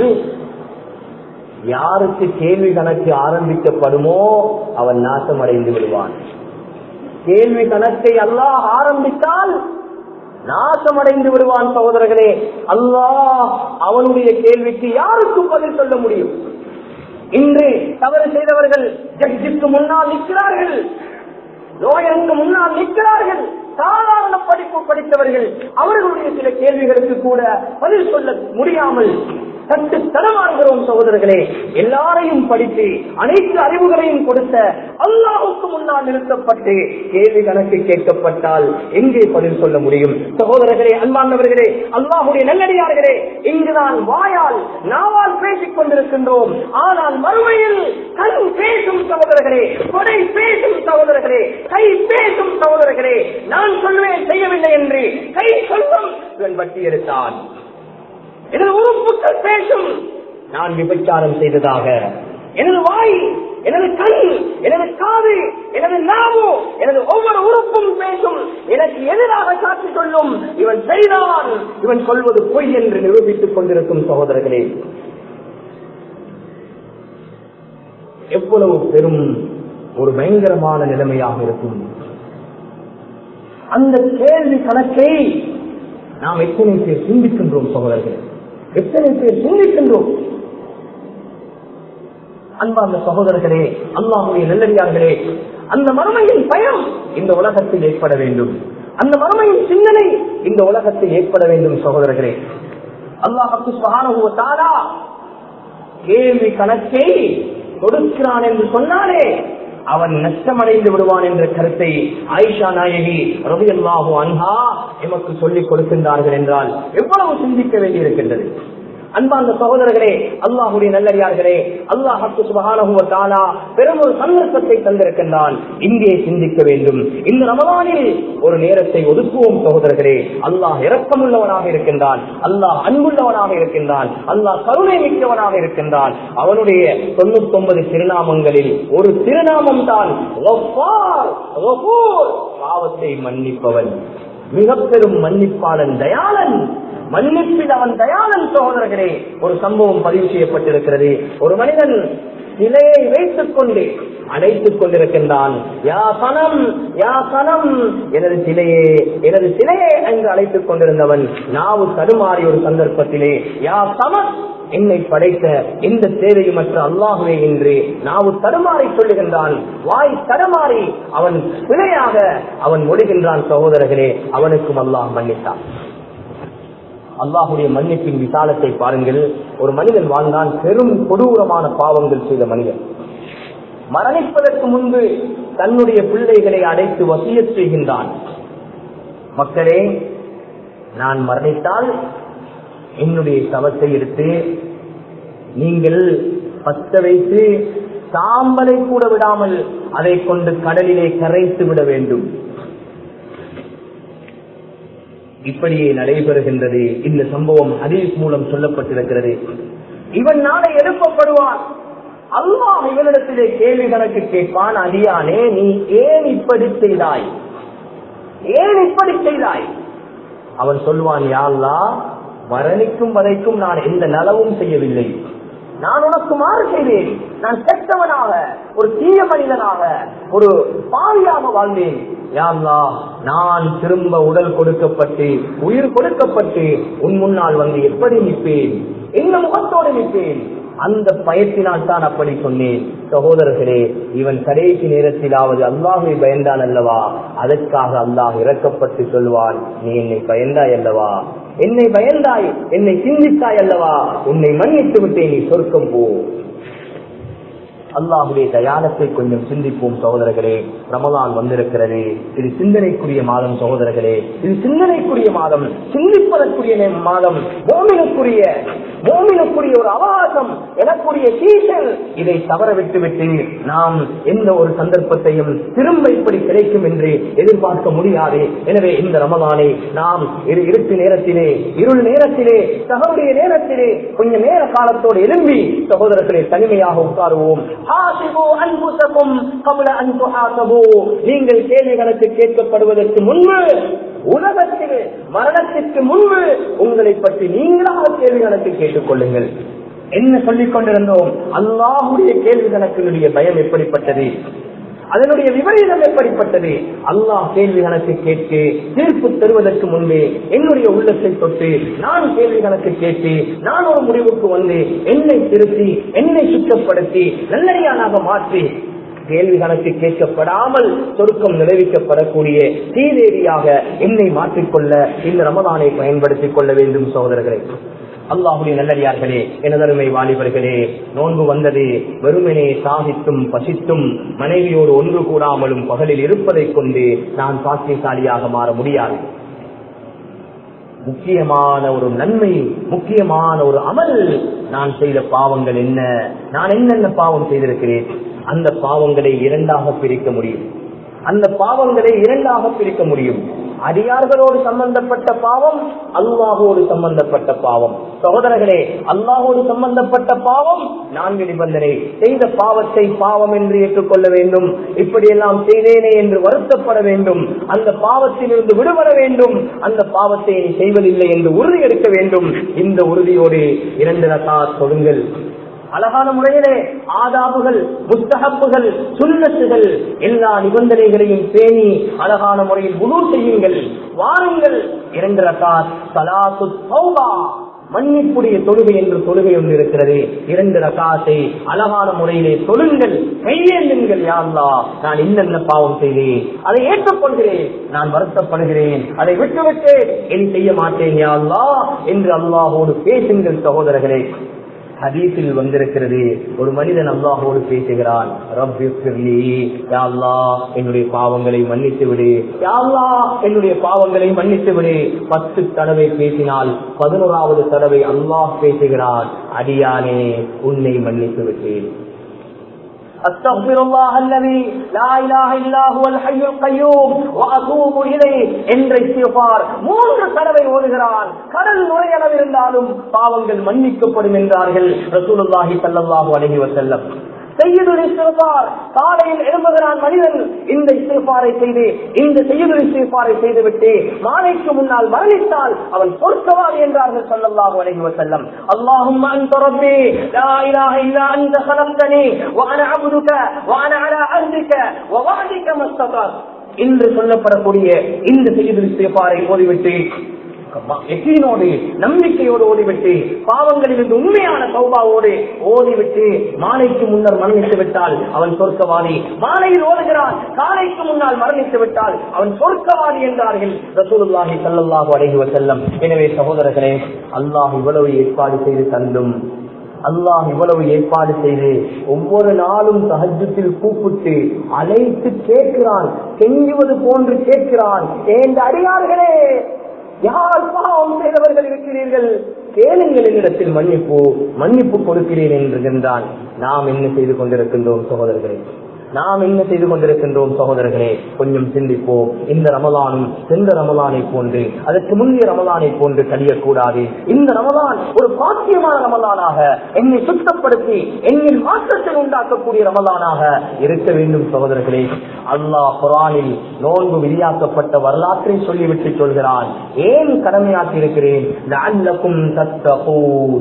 யாருக்கு கேள்வி கணக்கு ஆரம்பிக்கப்படுமோ அவன் நாசமடைந்து விடுவான் கேள்வி கணக்கை அல்லாஹ் ஆரம்பித்தால் நாசமடைந்து விடுவான் சகோதரர்களே அல்லாஹ் அவனுடைய கேள்விக்கு யாருக்கு பதில் சொல்ல முடியும் இன்று தவறு செய்தவர்கள் ஜட்ஜிக்கு முன்னால் நிற்கிறார்கள் லோயருக்கு முன்னால் நிற்கிறார்கள் சாதாரண படிப்பு படித்தவர்கள் அவர்களுடைய சில கேள்விகளுக்கு கூட பதில் சொல்ல முடியாமல் தட்டு தடமாறுகிறோம் சகோதரர்களே எல்லாரையும் படித்து அனைத்து அறிவுகளையும் கொடுத்த அல்லாஹுக்கு முன்னால் நிறுத்தப்பட்டு கேள்வி கணக்கு கேட்கப்பட்டால் எங்கே பதில் சொல்ல முடியும் சகோதரர்களே அன்பானவர்களே அல்லாஹுடைய நல்லடியார்களே இங்குதான் வாயால் நாவால் பேசிக் கொண்டிருக்கின்றோம் ஆனால் மறுமையில் கண் பேசும் சகோதரர்களே கொடை பேசும் சகோதரர்களே கை பேசும் சகோதரர்களே நான் சொல்வேன் செய்யவில்லை என்று கை சொல்லும் இவன் வட்டி எடுத்தான் எனது உறுப்புகள் பேசும் நான் விபச்சாரம் செய்ததாக எனது வாய் எனது கண் எனது காது எனது நாவு எனது ஒவ்வொரு உறுப்பும் பேசும் எனக்கு எதிராக சாட்சி சொல்லும் இவன் செய்தான் இவன் சொல்வது பொய் என்று நிரூபித்துக் கொண்டிருக்கும் சகோதரர்களே எவ்வளவு பெரும் ஒரு பயங்கரமான நிலைமையாக இருக்கும் அந்த கேள்வி கணக்கை நாம் எத்தனை பேர் சிந்திக்கின்றோம் சகோதரர்கள் எத்தனை பேர் சிந்திக்கின்றோம் அன்பார்ந்த சகோதரர்களே அல்லாஹுடைய நல்லடியார்களே அந்த மறுமையின் பயம் இந்த உலகத்தில் ஏற்பட வேண்டும் அந்த மறுமையின் சிந்தனை இந்த உலகத்தில் ஏற்பட வேண்டும் சகோதரர்களே அல்லாஹு சுகானுபவத்தாரா கேள்வி கணக்கை கொடுக்கிறான் என்று சொன்னாலே அவன் நஷ்டமடைந்து விடுவான் என்ற கருத்தை ஆயிஷா நாயகி ரவி அல்லாஹு அன்ஹா எமக்கு சொல்லிக் கொடுக்கின்றார்கள் என்றால் எவ்வளவு சிந்திக்க வேண்டியிருக்கின்றது அன்பார்ந்த சகோதரர்களே அல்லாஹுடைய நல்லடியார்களே அல்லாஹு சுபகானா பெரும் ஒரு சந்தர்ப்பத்தை தந்திருக்கின்றான் இங்கே சிந்திக்க வேண்டும் இந்த ரமதானில் ஒரு நேரத்தை ஒதுக்குவோம் சகோதரர்களே அல்லாஹ் இரக்கமுள்ளவனாக இருக்கின்றான் அல்லாஹ் அன்புள்ளவனாக இருக்கின்றான் அல்லாஹ் கருணை மிக்கவனாக இருக்கின்றான் அவனுடைய தொண்ணூத்தி ஒன்பது திருநாமங்களில் ஒரு திருநாமம் தான் பாவத்தை மன்னிப்பவன் மிக பெரும் மன்னிப்பாளன் தயாளன் மன்னிப்பில் அவன் தயாளன் சகோதரர்களே ஒரு சம்பவம் பதிவு செய்யப்பட்டிருக்கிறது ஒரு மனிதன் சிலையை வைத்துக் கொண்டு அழைத்துக் கொண்டிருக்கின்றான் யா சனம் யா சனம் எனது சிலையே எனது சிலையே என்று அழைத்துக் கொண்டிருந்தவன் நாவு தடுமாறி ஒரு சந்தர்ப்பத்திலே யா சமத் என்னை படைத்த எந்த தேவையுமற்ற அல்லாஹுவே என்று நாவு தடுமாறி சொல்லுகின்றான் வாய் தடுமாறி அவன் பிழையாக அவன் மொழிகின்றான் சகோதரர்களே அவனுக்கும் அல்லாஹ் மன்னித்தான் அல்லாஹுடைய மன்னிப்பின் விசாலத்தை பாருங்கள் ஒரு மனிதன் வாழ்ந்தான் பெரும் கொடூரமான பாவங்கள் செய்த மனிதன் மரணிப்பதற்கு முன்பு தன்னுடைய பிள்ளைகளை அடைத்து வசிய செய்கின்றான் மக்களே நான் மரணித்தால் என்னுடைய சவத்தை எடுத்து நீங்கள் பத்த வைத்து சாம்பலை கூட விடாமல் அதை கொண்டு கடலிலே கரைத்து விட வேண்டும் இப்படியே நடைபெறுகின்றது இந்த சம்பவம் ஹதீஸ் மூலம் சொல்லப்பட்டிருக்கிறது இவன் நாளை எழுப்பப்படுவான் அல்லாஹ் இவனிடத்திலே கேள்வி கணக்கு கேட்பான் அடியானே நீ ஏன் இப்படி செய்தாய் ஏன் இப்படி செய்தாய் அவன் சொல்வான் யாழ்லா மரணிக்கும் வரைக்கும் நான் எந்த நலவும் செய்யவில்லை நான் உனக்கு மாறு செய்தேன் நான் கெட்டவனாக ஒரு தீய மனிதனாக ஒரு பாவியாக வாழ்ந்தேன் யாழ்லா நான் திரும்ப உடல் கொடுக்கப்பட்டு உயிர் கொடுக்கப்பட்டு உன் முன்னால் வந்து எப்படி நிற்பேன் என்ன முகத்தோடு நிற்பேன் அந்த பயத்தினால் தான் அப்படி சொன்னேன் சகோதரர்களே இவன் கடைசி நேரத்திலாவது அல்லாஹை பயந்தான் அல்லவா அதற்காக அல்லாஹ் இறக்கப்பட்டு சொல்வான் நீ என்னை பயந்தாய் அல்லவா என்னை பயந்தாய் என்னை சிந்தித்தாய் அல்லவா உன்னை மன்னித்து விட்டேன் நீ சொர்க்கம் போ அல்லாஹுடைய தயாரத்தை கொஞ்சம் சிந்திப்போம் சகோதரர்களே ரமலான் வந்திருக்கிறது இது சிந்தனைக்குரிய மாதம் சகோதரர்களே இது சிந்தனைக்குரிய மாதம் சிந்திப்பதற்குரிய மாதம் மோமினுக்குரிய மோமினுக்குரிய ஒரு அவகாசம் எனக்குரிய சீசன் இதை தவற விட்டுவிட்டு நாம் எந்த ஒரு சந்தர்ப்பத்தையும் திரும்ப இப்படி கிடைக்கும் என்று எதிர்பார்க்க முடியாது எனவே இந்த ரமலானை நாம் இரு இருட்டு நேரத்திலே இருள் நேரத்திலே சகருடைய நேரத்திலே கொஞ்சம் நேர காலத்தோடு எழும்பி சகோதரர்களே தனிமையாக உட்காருவோம் நீங்கள் கேள்விகளுக்கு கேட்கப்படுவதற்கு முன்பு உலகத்தில் மரணத்திற்கு முன்பு உங்களை பற்றி நீங்களாக கேள்விகளுக்கு கேட்டுக் கொள்ளுங்கள் என்ன சொல்லிக் கொண்டிருந்தோம் அல்லாஹுடைய கேள்வி கணக்கினுடைய பயம் எப்படிப்பட்டது அதனுடைய விபரீதம் எப்படிப்பட்டது அல்லாஹ் கேள்வி கணக்கு கேட்டு தீர்ப்பு தருவதற்கு முன்பே என்னுடைய உள்ளத்தை தொட்டு நான் கேள்வி கணக்கு கேட்டு நான் ஒரு முடிவுக்கு வந்து என்னை திருத்தி என்னை சுத்தப்படுத்தி நல்லடியானாக மாற்றி கேள்வி கணக்கு கேட்கப்படாமல் சொருக்கம் நிறைவேற்றப்படக்கூடிய சீதேவியாக என்னை மாற்றிக்கொள்ள இந்த ரமதானை பயன்படுத்திக் கொள்ள வேண்டும் சகோதரர்களே அல்லாஹுடைய நல்லடியார்களே எனதருமை வாலிபர்களே நோன்பு வந்தது வெறுமனே சாகித்தும் பசித்தும் மனைவியோடு ஒன்று கூடாமலும் பகலில் இருப்பதைக் கொண்டு நான் பாக்கியசாலியாக மாற முடியாது முக்கியமான ஒரு நன்மை முக்கியமான ஒரு அமல் நான் செய்த பாவங்கள் என்ன நான் என்னென்ன பாவம் செய்திருக்கிறேன் அந்த பாவங்களை இரண்டாக பிரிக்க முடியும் அந்த பாவங்களை இரண்டாக பிரிக்க முடியும் அடியார்களோடு சம்பந்தப்பட்ட பாவம் அல்லாஹோடு சம்பந்தப்பட்ட பாவம் சகோதரர்களே அல்லாஹோடு சம்பந்தப்பட்ட பாவம் நான்கு நிபந்தனை செய்த பாவத்தை பாவம் என்று ஏற்றுக்கொள்ள வேண்டும் இப்படியெல்லாம் செய்தேனே என்று வருத்தப்பட வேண்டும் அந்த பாவத்திலிருந்து விடுபட வேண்டும் அந்த பாவத்தை நீ செய்வதில்லை என்று உறுதி எடுக்க வேண்டும் இந்த உறுதியோடு இரண்டு ரகா தொடுங்கள் அழகான முறையிலே ஆதாபுகள் புத்தகப்புகள் சுண்ணத்துகள் எல்லா நிபந்தனைகளையும் பேணி அழகான முறையில் முழு செய்யுங்கள் வாருங்கள் இரண்டு ரகாத் சலாத்து தௌபா மன்னிப்புடைய தொழுகை என்று தொழுகை ஒன்று இருக்கிறது இரண்டு ரகாத்தை அழகான முறையிலே தொழுங்கள் கையேந்துங்கள் யாருலா நான் இன்னென்ன பாவம் செய்தேன் அதை ஏற்றுக்கொள்கிறேன் நான் வருத்தப்படுகிறேன் அதை விட்டுவிட்டேன் இனி செய்ய மாட்டேன் யாருலா என்று அல்லாஹோடு பேசுங்கள் சகோதரர்களே ஹதீஸில் வந்திருக்கிறது ஒரு மனிதன் அல்லாஹோடு பேசுகிறான் ரப்பி ஃபிர்லி யா அல்லாஹ் என்னுடைய பாவங்களை மன்னித்து விடு யா அல்லாஹ் என்னுடைய பாவங்களை மன்னித்து விடு பத்து தடவை பேசினால் பதினோராவது தடவை அல்லாஹ் பேசுகிறான் அடியானே உன்னை மன்னித்து விட்டேன் أستغفر الله الذي لا إله إلا هو الحي القيوم وأتوب إليه என்ற இஸ்திஃபார் மூன்று தடவை ஓடுகிறான் கடல் நுழையளவு இருந்தாலும் பாவங்கள் மன்னிக்கப்படும் என்றார்கள் ரசூலுல்லாஹி ஸல்லல்லாஹு அலைஹி வஸல்லம் செய்யுதுல் இஸ்திஃபார் காலையில் எழும்புகிறான் மனிதன் இந்த இஸ்திஃபாரை செய்து இந்த செய்யுதுல் இஸ்திஃபாரை செய்துவிட்டு மாலைக்கு முன்னால் மரணித்தால் அவன் சொர்க்கவாதி என்றார்கள் ஸல்லல்லாஹு அலைஹி வஸல்லம் اللهم انت ربي لا اله الا انت خلقتني وانا عبدك وانا على عهدك ووعدك ما استطعت இன்று சொல்லப்படக்கூடிய இந்த செய்யுதுல் இஸ்திஃபாரை ஓதிவிட்டு எக்கீனோடு நம்பிக்கையோடு ஓடிவிட்டு பாவங்களில் இருந்து உண்மையான சௌபாவோடு ஓடிவிட்டு மாலைக்கு முன்னர் மரணித்து விட்டால் அவன் சொர்க்கவாதி மாலையில் ஓடுகிறான் காலைக்கு முன்னால் மரணித்து விட்டால் அவன் சொர்க்கவாதி என்றார்கள் ரசூலுல்லாஹி ஸல்லல்லாஹு அலைஹி வஸல்லம் எனவே சகோதரர்களே அல்லாஹ் இவ்வளவு ஏற்பாடு செய்து தந்தும் அல்லாஹ் இவ்வளவு ஏற்பாடு செய்து ஒவ்வொரு நாளும் சஹஜத்தில் கூப்பிட்டு அழைத்து கேட்கிறான் கெஞ்சுவது போன்று கேட்கிறான் ஏந்த அடியார்களே யார் பாவம் செய்தவர்கள் இருக்கிறீர்கள் கேளுங்கள் என்னிடத்தில் மன்னிப்பு மன்னிப்பு கொடுக்கிறேன் என்கின்றான் நாம் என்ன செய்து கொண்டிருக்கின்றோம் சகோதரர்களே நாம் என்ன செய்து கொண்டிருக்கின்றோம் சகோதரர்களே கொஞ்சம் சிந்திப்போம் இந்த ரமலானும் சென்ற ரமலானை போன்று அதற்கு முந்தைய ரமலானை போன்று கழியக்கூடாது இந்த ரமலான் ஒரு பாக்கியமான ரமலானாக என்னை சுத்தப்படுத்தி என்னில் மாற்றத்தை உண்டாக்கக்கூடிய ரமலானாக இருக்க வேண்டும் சகோதரர்களே அல்லாஹ் குரானில் நோன்பு விதியாக்கப்பட்ட வரலாற்றை சொல்லிவிட்டு சொல்கிறான் ஏன் கடமையாக்கி இருக்கிறேன் லஅல்லக்கும் தத்தகூன்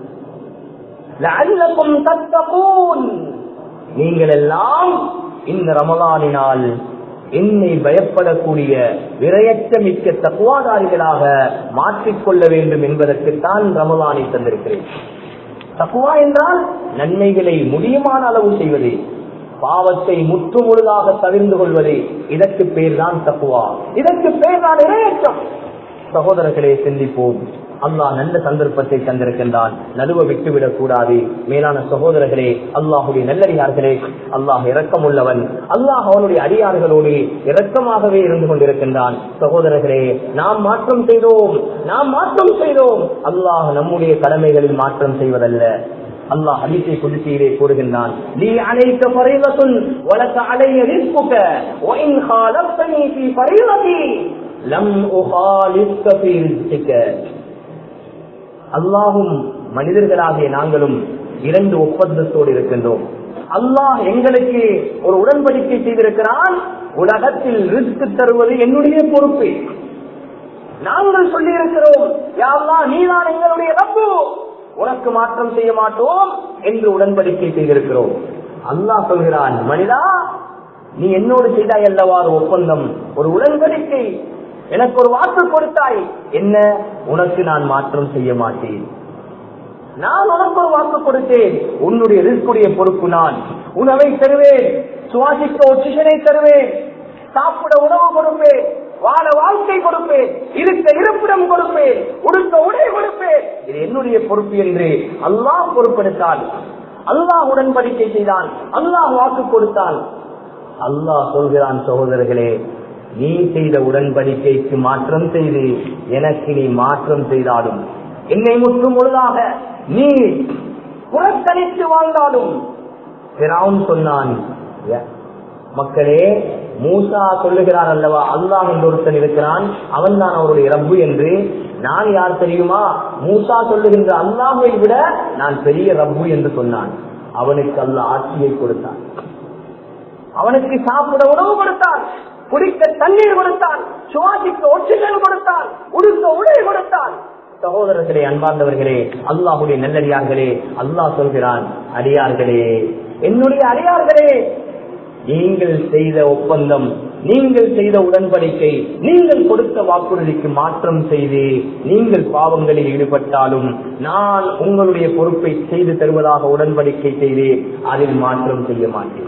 லஅல்லக்கும் தத்தகூன் நீங்கள் எல்லாம் இந்த ரமலானினால் என்னை பயப்படக்கூடிய விரையற்றமிக்க தக்குவாதாரிகளாக மாற்றிக்கொள்ள வேண்டும் என்பதற்குத்தான் ரமலானை தந்திருக்கிறேன் தக்குவா என்றால் நன்மைகளை முடியுமான அளவு செய்வது பாவத்தை முற்று முழுதாக தவிர்ந்து கொள்வது இதற்கு பேர் தான் தக்குவா இதற்கு பேர் தான் இரையற்றம் சகோதரர்களே சிந்திப்போம் அல்லாஹ் நல்ல சந்தர்ப்பத்தை தந்திருக்கின்றான் நடுவ விட்டுவிடக் கூடாது மேலான சகோதரர்களே அல்லாஹுடைய நல்லடியார்களே அல்லாஹ் இரக்கமுள்ளவன் அல்லாஹ் அவனுடைய அடியார்களோடு இரக்கமாகவே இருந்து கொண்டிருக்கின்றான் சகோதரர்களே நாம் மாற்றம் செய்தோம் நாம் மாற்றம் செய்தோம் அல்லாஹ் நம்முடைய கடமைகளில் மாற்றம் செய்வதல்ல அல்லாஹ் ஹதீஸை குதிசையிலே கூறுகின்றான் நீ அனைத்த பரிவத்துன் வலக்க அலைய ரிஸ்குக وإن خالفتني في فريضتي لم أخالفك في رزقك அல்லாஹும் மனிதர்களாகிய நாங்களும் இரண்டு ஒப்பந்தத்தோடு இருக்கின்றோம் அல்லாஹ் எங்களுக்கு ஒரு உடன்படிக்கை செய்திருக்கிறான் உலகத்தில் ரிஸ்க் தருவது என்னுடைய பொறுப்பு நாங்கள் சொல்லி இருக்கிறோம் யாரெல்லாம் நீதான் எங்களுடைய ரப்பு உனக்கு மாற்றம் செய்ய மாட்டோம் என்று உடன்படிக்கை செய்திருக்கிறோம் அல்லாஹ் சொல்கிறான் மனிதா நீ என்னோடு செய்தாய் அல்லவா ஒரு ஒப்பந்தம் ஒரு உடன்படிக்கை எனக்கு ஒரு வாக்கு கொடுத்தாய் என்ன உனக்கு நான் மாற்றம் செய்ய மாட்டேன் நான் உனக்கு ஒரு வாக்கு கொடுத்தேன் உன்னுடைய ரிஸ்குடைய பொறுப்பு நான் உணவை தருவேன் சுவாசிக்க ஒட்சிஷனை தருவேன் சாப்பிட உணவு கொடுப்பேன் வாழ வாழ்க்கை கொடுப்பேன் இருக்க இருப்பிடம் கொடுப்பேன் உடுக்க உடை கொடுப்பேன் இது என்னுடைய பொறுப்பு என்று அல்லாஹ் பொறுப்பெடுத்தான் அல்லாஹ் உடன்படிக்கை செய்தான் அல்லாஹ் வாக்கு கொடுத்தான் அல்லாஹ் சொல்கிறான் சகோதரர்களே நீ செய்த உடன்படிக்கைக்கு மாற்றம் செய்து எனக்கு நீ மாற்றம் செய்தாலும் என்னை முற்றும் முழுதாக நீ புறக்கணித்து வாழ்ந்தாலும் பிறாவும் சொன்னான் "ய- மக்களே மூசா சொல்லுகிறார் அல்லவா அல்லாஹ் என்று ஒருத்தன் இருக்கிறான் அவன் தான் அவருடைய ரப்பு என்று நான் யார் தெரியுமா மூசா சொல்லுகின்ற அல்லாஹை விட நான் பெரிய ரப்பு என்று சொன்னான் அவனுக்கு அல்லாஹ் ஆட்சியை கொடுத்தான் அவனுக்கு சாப்பிட உணவு கொடுத்தான் குடிக்க தண்ணீர் கொடுத்தான் சுவாசிக்க ஒற்றுகள் கொடுத்தான் உடுக்க உடை கொடுத்தான் சகோதரர்களே அன்பார்ந்தவர்களே அல்லாஹுடைய நல்லடியார்களே அல்லாஹ் சொல்கிறான் அடியார்களே என்னுடைய அடியார்களே நீங்கள் செய்த ஒப்பந்தம் நீங்கள் செய்த உடன்படிக்கை நீங்கள் கொடுத்த வாக்குறுதிக்கு மாற்றம் செய்து நீங்கள் பாவங்களில் ஈடுபட்டாலும் நான் உங்களுடைய பொறுப்பை செய்து தருவதாக உடன்படிக்கை செய்து அதில் மாற்றம் செய்ய மாட்டேன்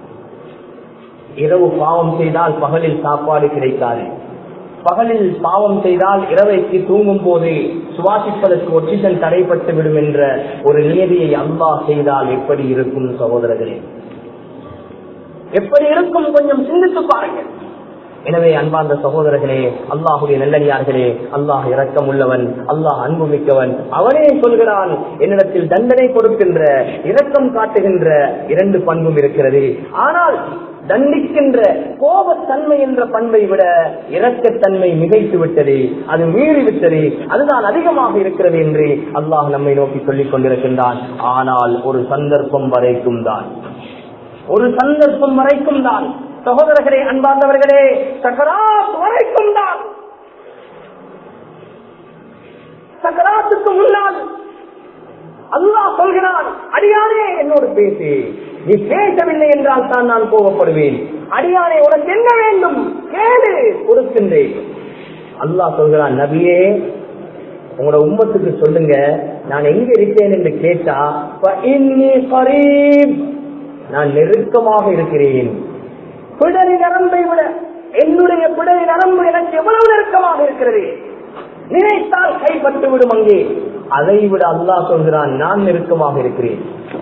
இரவு பாவம் செய்தால் பகலில் சாப்பாடு கிடைக்காது பகலில் பாவம் செய்தால் இரவைக்கு தூங்கும் போது சுவாசிப்பதற்கு ஒட்சிசன் தடைப்பட்டு விடும் என்ற ஒரு நியதியை அல்லாஹ் செய்தால் எப்படி இருக்கும் சகோதரர்களே எப்படி இருக்கும் கொஞ்சம் சிந்தித்து பாருங்கள் எனவே அன்பார்ந்த சகோதரர்களே அல்லாஹுடைய நல்லடியார்களே அல்லாஹ் இரக்கம் உள்ளவன் அல்லாஹ் அன்பு மிக்கவன் அவனே சொல்கிறான் என்னிடத்தில் தண்டனை கொடுக்கின்ற இரக்கம் காட்டுகின்ற இரண்டு பண்பும் இருக்கிறது ஆனால் தண்டிக்கின்ற கோபத்தன்மை என்ற பண்பை விட இரக்கத்தன்மை மிகைத்து விட்டது அது மீறி விட்டது அதுதான் அதிகமாக இருக்கிறது என்று அல்லாஹ் நம்மை நோக்கி சொல்லிக் கொண்டிருக்கின்றான் ஆனால் ஒரு சந்தர்ப்பம் வரைக்கும் தான் ஒரு சந்தர்ப்பம் வரைக்கும் தான் சகோதரர்களே அன்பார்ந்தவர்களே சக்கராத் வரைக்கும் தான் சக்கராத்துக்கு முன்னால் அல்லாஹ் சொல்கிறான் அடியானே என்னோடு பேசு நீ பேசவில்லை என்றால் தான் நான் கோபப்படுவேன் அடியானே உனக்கு என்ன வேண்டும் கேளு கொடுக்கின்றேன் அல்லாஹ் சொல்கிறான் நபியே உங்களோட உம்மத்துக்கு சொல்லுங்க நான் எங்க இருக்கேன் என்று கேட்டா "ஃபஇன்னி கரீப்." நான் நெருக்கமாக இருக்கிறேன் பிடரி நரம்பை விட என்னுடைய பிடரி நரம்பு எனக்கு எவ்வளவு நெருக்கமாக இருக்கிறது நினைத்தால் கைப்பட்டு விடும் அங்கே அதை விட அல்லாஹ் சொல்கிறான் நான் நெருக்கமாக இருக்கிறேன்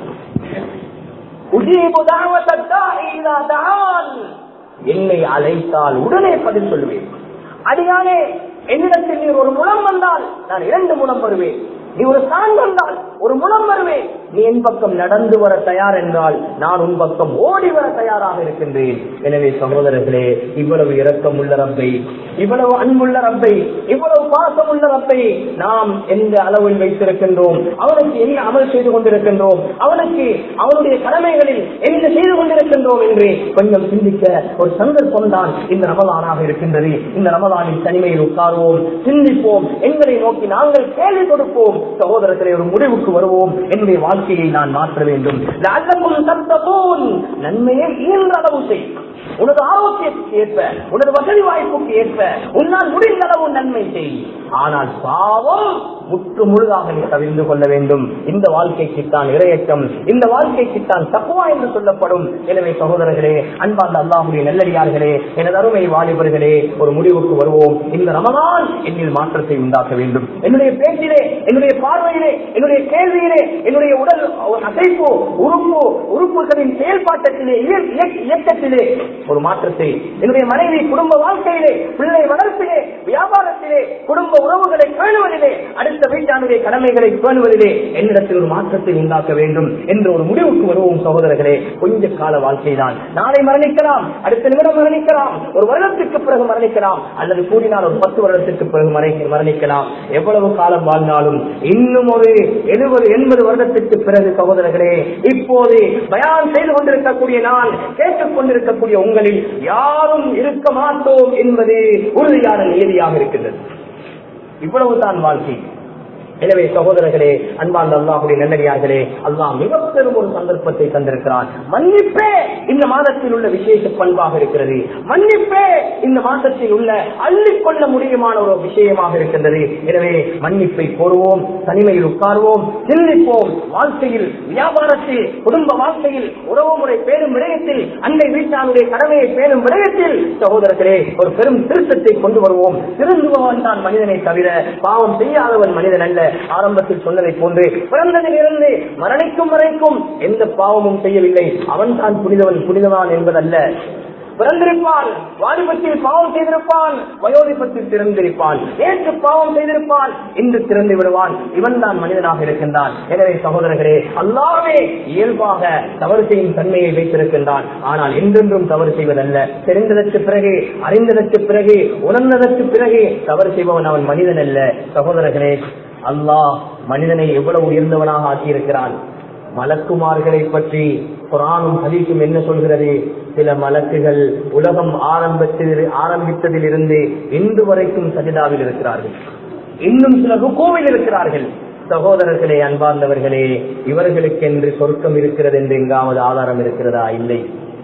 உஜீபு தாவத்த தாஇ இதா தஆன். என்னை அழைத்தால் உடனே பதில் சொல்லுவேன் அடியானே என்னிடத்தில் நீ ஒரு முலம் வந்தால் நான் இரண்டு முலம் வருவேன் நீ ஒரு சான் வந்தால் ஒரு முலம் வருவேன் நீ என் பக்கம் நடந்து வர தயார் என்றால் நான் உன் பக்கம் ஓடி வர தயாராக இருக்கின்றேன் எனவே சகோதரர்களே இவ்வளவு இரக்கம் உள்ள ரப்பை இவ்வளவு அன்புள்ள ரப்பை இவ்வளவு பாசம் உள்ள ரப்பை நாம் எந்த அளவில் வைத்திருக்கின்றோம் அவனுக்கு என்ன அமல் செய்து கொண்டிருக்கின்றோம் அவனுக்கு அவனுடைய கடமைகளில் என்ன செய்து கொண்டிருக்கின்றோம் என்று கொஞ்சம் சிந்திக்க ஒரு சந்தர்ப்பம் தான் இந்த ரமலானாக இருக்கின்றது இந்த ரமலானின் தனிமையில் உட்காருவோம் சிந்திப்போம் எங்களை நோக்கி நாங்கள் கேள்வி கொடுப்போம் சகோதரர்களே ஒரு முடிவுக்கு வருவோம் என்னுடைய வாழ்க்கையை நான் மாற்ற வேண்டும் லஅல்லக்கும் தத்தகூன். நன்மையை இயன்ற அளவு செய் உனது ஆரோக்கியத்துக்கு ஏற்ப உனது வசதி வாய்ப்புக்கு ஏற்ப உன்னால் முடிந்த அளவு நன்மை செய் ஆனால் பாவம் முற்று முழுதாக நீ தவிர்ந்து கொள்ள வேண்டும் இந்த வாழ்க்கைக்குத்தான் இரையச்சம் இந்த வாழ்க்கைக்குத்தான் தக்குவா என்று சொல்லப்படும் எனவே சகோதரர்களே அன்பார்ந்த அல்லாஹுடைய நல்லடியார்களே எனது அருமை வாலிபர்களே ஒரு முடிவுக்கு வருவோம் இந்த ரமதான் என்னில் மாற்றத்தை உண்டாக்க வேண்டும் என்னுடைய பேச்சிலே என்னுடைய பார்வையிலே என்னுடைய கேள்வியிலே என்னுடைய உடல் அசைப்பு உறுப்பு உறுப்புகளின் செயல்பாட்டத்திலே இய- இய- இயக்கத்திலே ஒரு மாற்றத்தை என்னுடைய மனைவி குடும்ப வாழ்க்கையிலே பிள்ளை வளர்ப்பிலே வியாபாரத்திலே குடும்ப உறவுகளை பேணுவதிலே அடுத்த வீட்டானுடைய கடமைகளை பேணுவதிலே என்னிடத்தில் ஒரு மாற்றத்தை உண்டாக்க வேண்டும் என்ற ஒரு முடிவுக்கு வருவோம் சகோதரர்களே கொஞ்ச கால வாழ்க்கைதான் நாளை மரணிக்கலாம் அடுத்த நிமிடம் மரணிக்கலாம் ஒரு வருடத்துக்கு பிறகு மரணிக்கலாம் அல்லது கூடினால் ஒரு பத்து வருடத்துக்கு பிறகு மறை- மரணிக்கலாம் எவ்வளவு காலம் வாழ்ந்தாலும் இன்னும் ஒரு எழுபது எண்பது வருடத்துக்கு பிறகு சகோதரர்களே இப்போது பயான் செய்து கொண்டிருக்கக்கூடிய நான் கேட்டுக் கொண்டிருக்கக்கூடிய உங்களில் யாரும் இருக்க மாட்டோம் என்பது உறுதியான நியதியாக இருக்கின்றது இவ்வளவுதான் வாழ்க்கை எனவே சகோதரர்களே அன்பார்ந்த அல்லாஹுடைய நல்லடியார்களே அல்லாஹ் மிக பெரும் ஒரு சந்தர்ப்பத்தை தந்திருக்கிறான் மன்னிப்பே இந்த மாதத்தில் உள்ள விசேஷ பண்பாக இருக்கிறது மன்னிப்பே இந்த மாதத்தில் உள்ள அள்ளிக்கொள்ள முடியுமான ஒரு விஷயமாக இருக்கின்றது எனவே மன்னிப்பை கோருவோம் தனிமையில் உட்கார்வோம் சிந்திப்போம் வாழ்க்கையில் வியாபாரத்தில் குடும்ப வாழ்க்கையில் உறவு முறை பேணும் விடயத்தில் அண்டை வீட்டானுடைய கடமையை பேணும் விடயத்தில் சகோதரர்களே ஒரு பெரும் திருத்தத்தை கொண்டு வருவோம் திருந்துபவன் தான் மனிதனை தவிர பாவம் செய்யாதவன் மனிதன் அல்ல ஆரம்பத்தில் சொன்னதை போன்று பிறந்ததிலிருந்து மரணிக்கும் வரைக்கும் எந்த பாவமும் செய்யவில்லை அவன் தான் புனிதவன் புனிதவான் என்பதல்ல பிறந்திருப்பான் வாலிபத்தில் பாவம் செய்திருப்பான் வயோதிபத்தில் திறந்திருப்பான் நேற்று பாவம் செய்திருப்பான் இன்று திறந்து விடுவான் இவன் தான் மனிதனாக இருக்கின்றான் எனவே சகோதரர்களே அல்லாவே இயல்பாக தவறு செய்யும் தன்மையை வைத்திருக்கின்றான் ஆனால் என்றென்றும் தவறு செய்வதல்ல தெரிந்ததற்கு பிறகு அறிந்ததற்கு பிறகு உணர்ந்ததற்கு பிறகு தவறு செய்பவன் அவன் மனிதன் அல்ல சகோதரர்களே அல்லாஹ் மனிதனை எவ்வளவு உயர்ந்தவனாக ஆக்கியிருக்கிறான் மலக்குமார்களை பற்றி குரானும் ஹதீஸும் என்ன சொல்கிறது சில மலக்குகள் உலகம் ஆரம்பத்தில் ஆரம்பித்ததிலிருந்து இன்று வரைக்கும் சஜிதாவில் இருக்கிறார்கள் இன்னும் சில ருக்கோவில் இருக்கிறார்கள் சகோதரர்களே அன்பார்ந்தவர்களே இவர்களுக்கென்று சொர்க்கம் இருக்கிறது என்று எங்காவது ஆதாரம் இருக்கிறதா இல்லை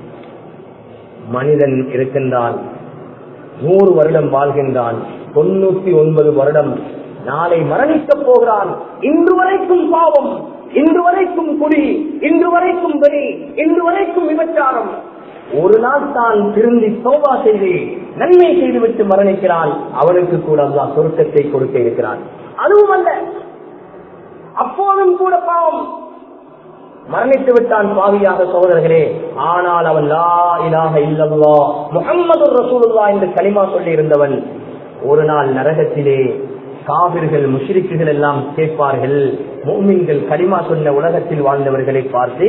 மனிதன் இருக்கின்றான் நூறு வருடம் வாழ்கின்றான் தொண்ணூத்தி ஒன்பது வருடம் நாளை மரணிக்கப் போகிறான் இன்று வரைக்கும் பாவம் இன்று வரைக்கும் குடி இன்று வரைக்கும் வெளி இன்று வரைக்கும் விபச்சாரம் ஒரு நாள் தான் திருந்தி சோபா செய்து நன்மை செய்துவிட்டு மரணிக்கிறான் அவனுக்கு கூட அல்லாஹ் சொர்க்கத்தை கொடுக்க இருக்கிறான் அதுவும் அல்ல அப்போதும் கூட பாவம் மரணித்து விட்டான் பாவியாக சோதரர்களே ஆனால் அவன் லா இலாஹ இல்லல்லா முகம்மது ரசூலுல்லா என்று களிமா சொல்லி இருந்தவன் ஒரு நாள் நரகத்திலே காவிர்கள் முஷ்ரிக்குகள் எல்லாம் கேட்பார்கள் மூமின்கள் களிமா சொன்ன உலகத்தில் வாழ்ந்தவர்களை பார்த்து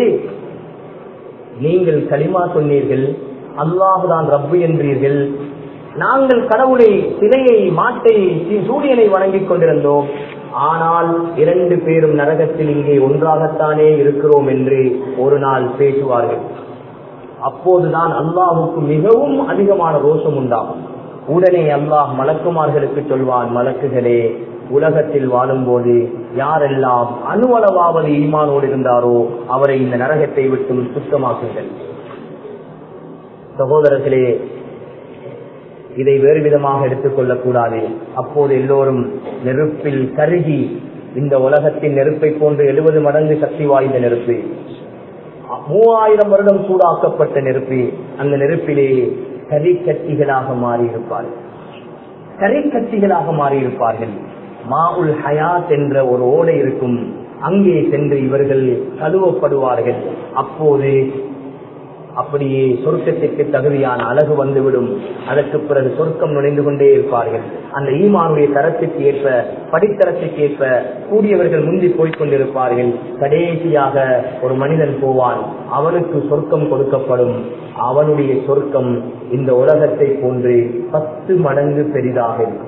நீங்கள் களிமா சொன்னீர்கள் அல்லாஹுதான் ரப்பு என்றீர்கள் நாங்கள் கடவுளை சிலையை மாட்டை சூரியனை வணங்கிக் கொண்டிருந்தோம் ஆனால் இரண்டு பேரும் நரகத்தில் இங்கே ஒன்றாகத்தானே இருக்கிறோம் என்று ஒரு நாள் பேசுவார்கள் அப்போதுதான் அல்லாஹுக்கு மிகவும் அதிகமான ரோஷம் உண்டாகும் உடனே அல்லாஹ் மலக்குமார்களுக்கு சொல்வான் மலக்குகளே உலகத்தில் வாழும்போது யாரெல்லாம் அணுவளவாவது ஈமானோடு இருந்தாரோ அவரை இந்த நரகத்தை விட்டும் சுத்தமாக்குங்கள் சகோதரர்களே இதை வேறு விதமாக எடுத்துக்கொள்ளக் கூடாது அப்போது எல்லோரும் நெருப்பில் கருகி இந்த உலகத்தின் நெருப்பை போன்று எழுபது மடங்கு சக்தி வாய்ந்த நெருப்பு மூவாயிரம் வருடம் சூடாக்கப்பட்ட நெருப்பு அந்த நெருப்பிலே கரிக்கட்டிகளாக மாறியிருப்பார்கள் கரிக்கட்டிகளாக மாறியிருப்பார்கள் மாவுல் ஹயாத் என்ற ஒரு ஓடை இருக்கும் அங்கே சென்று இவர்கள் கழுவப்படுவார்கள் அப்போது அப்படியே சொர்க்கத்திற்கு தகுதியான அழகு வந்துவிடும் அதற்கு பிறகு சொர்க்கம் நுழைந்து கொண்டே இருப்பார்கள் அந்த ஈமானுடைய தரத்துக்கு ஏற்ப படித்தரத்துக்கு ஏற்ப கூடியவர்கள் முந்தி போய்க் கொண்டிருப்பார்கள் கடைசியாக ஒரு மனிதன் போவான் அவனுக்கு சொர்க்கம் கொடுக்கப்படும் அவனுடைய சொர்க்கம் இந்த உலகத்தை போன்று பத்து மடங்கு பெரிதாக இருக்கும்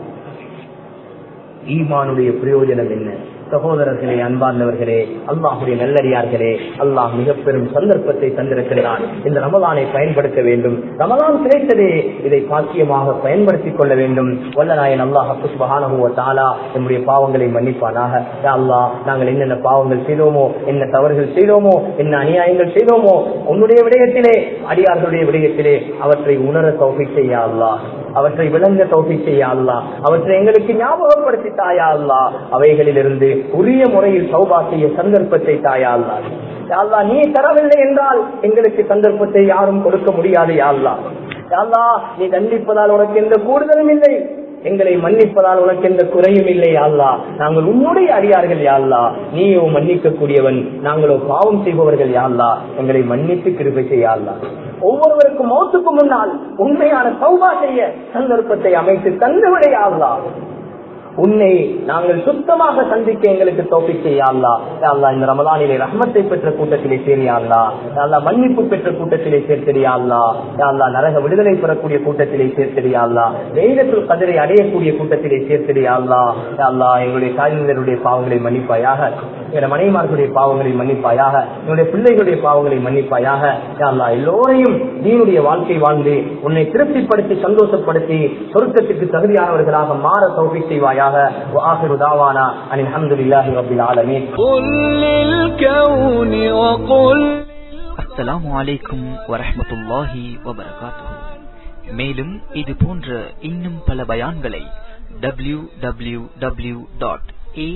ஈமானுடைய பிரயோஜனம் என்ன சகோதரர்களே அன்பார்ந்தவர்களே அல்லாஹுடைய நல்லடியார்களே அல்லாஹ் மிக பெரும் சந்தர்ப்பத்தை தந்திருக்கிறான் இந்த ரமலானை பயன்படுத்த வேண்டும் ரமலான் கிடைத்ததே இதை பாக்கியமாக பயன்படுத்திக் கொள்ள வேண்டும் வல்லநாயன் அல்லாஹ் தாலா நம்முடைய பாவங்களை மன்னிப்பானாக யா அல்லாஹ் நாங்கள் என்னென்ன பாவங்கள் செய்தோமோ என்ன தவறுகள் செய்தோமோ என்ன அநியாயங்கள் செய்தோமோ உன்னுடைய விடயத்திலே அடியார்களுடைய விடயத்திலே அவற்றை உணர தௌஃபி செய்யா அல்லாஹ் அவற்றை விளங்க தௌஃபி செய்யா அல்லா அவற்றை எங்களுக்கு ஞாபகப்படுத்தி தாயா அல்லா அவைகளிலிருந்து உரிய முறையில் சௌபா செய்ய சந்தர்ப்பத்தை தாயா அல்லா யாழ்லா நீ தரவில்லை என்றால் எங்களுக்கு சந்தர்ப்பத்தை யாரும் கொடுக்க முடியாது யாழ்லா யாழ்லா நீ தண்டிப்பதால் உனக்கு எந்த கூடுதலும் இல்லை எங்களை மன்னிப்பதால் உனக்கு எந்த குறையும் இல்லை யாழ்லா நாங்கள் உன்னுடைய அடியார்கள் யாழ்லா நீயோ மன்னிக்க கூடியவன் நாங்களோ பாவம் செய்பவர்கள் யாழ்லா எங்களை மன்னித்து கிருபை செய்யாள்லா ஒவ்வொருவருக்கும் மௌத்துக்கு முன்னால் உண்மையான சௌபா செய்ய சந்தர்ப்பத்தை அமைத்து தந்துவிடையாள்லா உன்னை நாங்கள் சுத்தமாக சந்திக்க எங்களுக்கு தோப்பி செய்யல்லா அல்லா இந்த ரமலானிலே ரஹ்மத்தை பெற்ற கூட்டத்திலே சேரியாள்லா அல்லா மன்னிப்பு பெற்ற கூட்டத்திலே சேர்த்தடியாள்லா அல்லா நரக விடுதலை பெறக்கூடிய கூட்டத்திலே சேர்த்தடியாள்லா வெயிலத்தில் கதிரை அடையக்கூடிய கூட்டத்திலே சேர்த்தடியாள்லா அல்லா எங்களுடைய தாய்ந்தருடைய பாவங்களை மன்னிப்பாயாக எங்களுடைய மனைமார்களுடைய பாவங்களை மன்னிப்பாயாக என்னுடைய பிள்ளைகளுடைய பாவங்களை மன்னிப்பாயாக அல்லா எல்லோரையும் நீனுடைய வாழ்க்கை வாழ்ந்து உன்னை திருப்திப்படுத்தி சந்தோஷப்படுத்தி சொருக்கத்திற்கு தகுதியானவர்களாக மாற தோப்பி செய்வாயாக وآخر دعوانا أن الحمد لله رب العالمين قل للكون وقل அஸ்ஸலாமு அலைக்கும் வரஹ்மத்துல்லாஹி வபரகாத்துஹு மேலும் இது போன்ற இன்னும் பல பயான்களை டபிள்யூ டபிள்யூ டபிள்யூ டாட்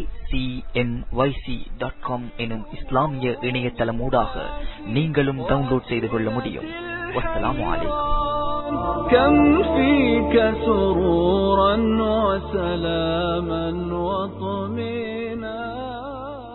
எனும் இஸ்லாமிய இணையதளமூடாக நீங்களும் டவுன்லோட் செய்து கொள்ள முடியும் வஸ்ஸலாமு அலைக்கும் كم فيك سرورا وسلاما وطمئنا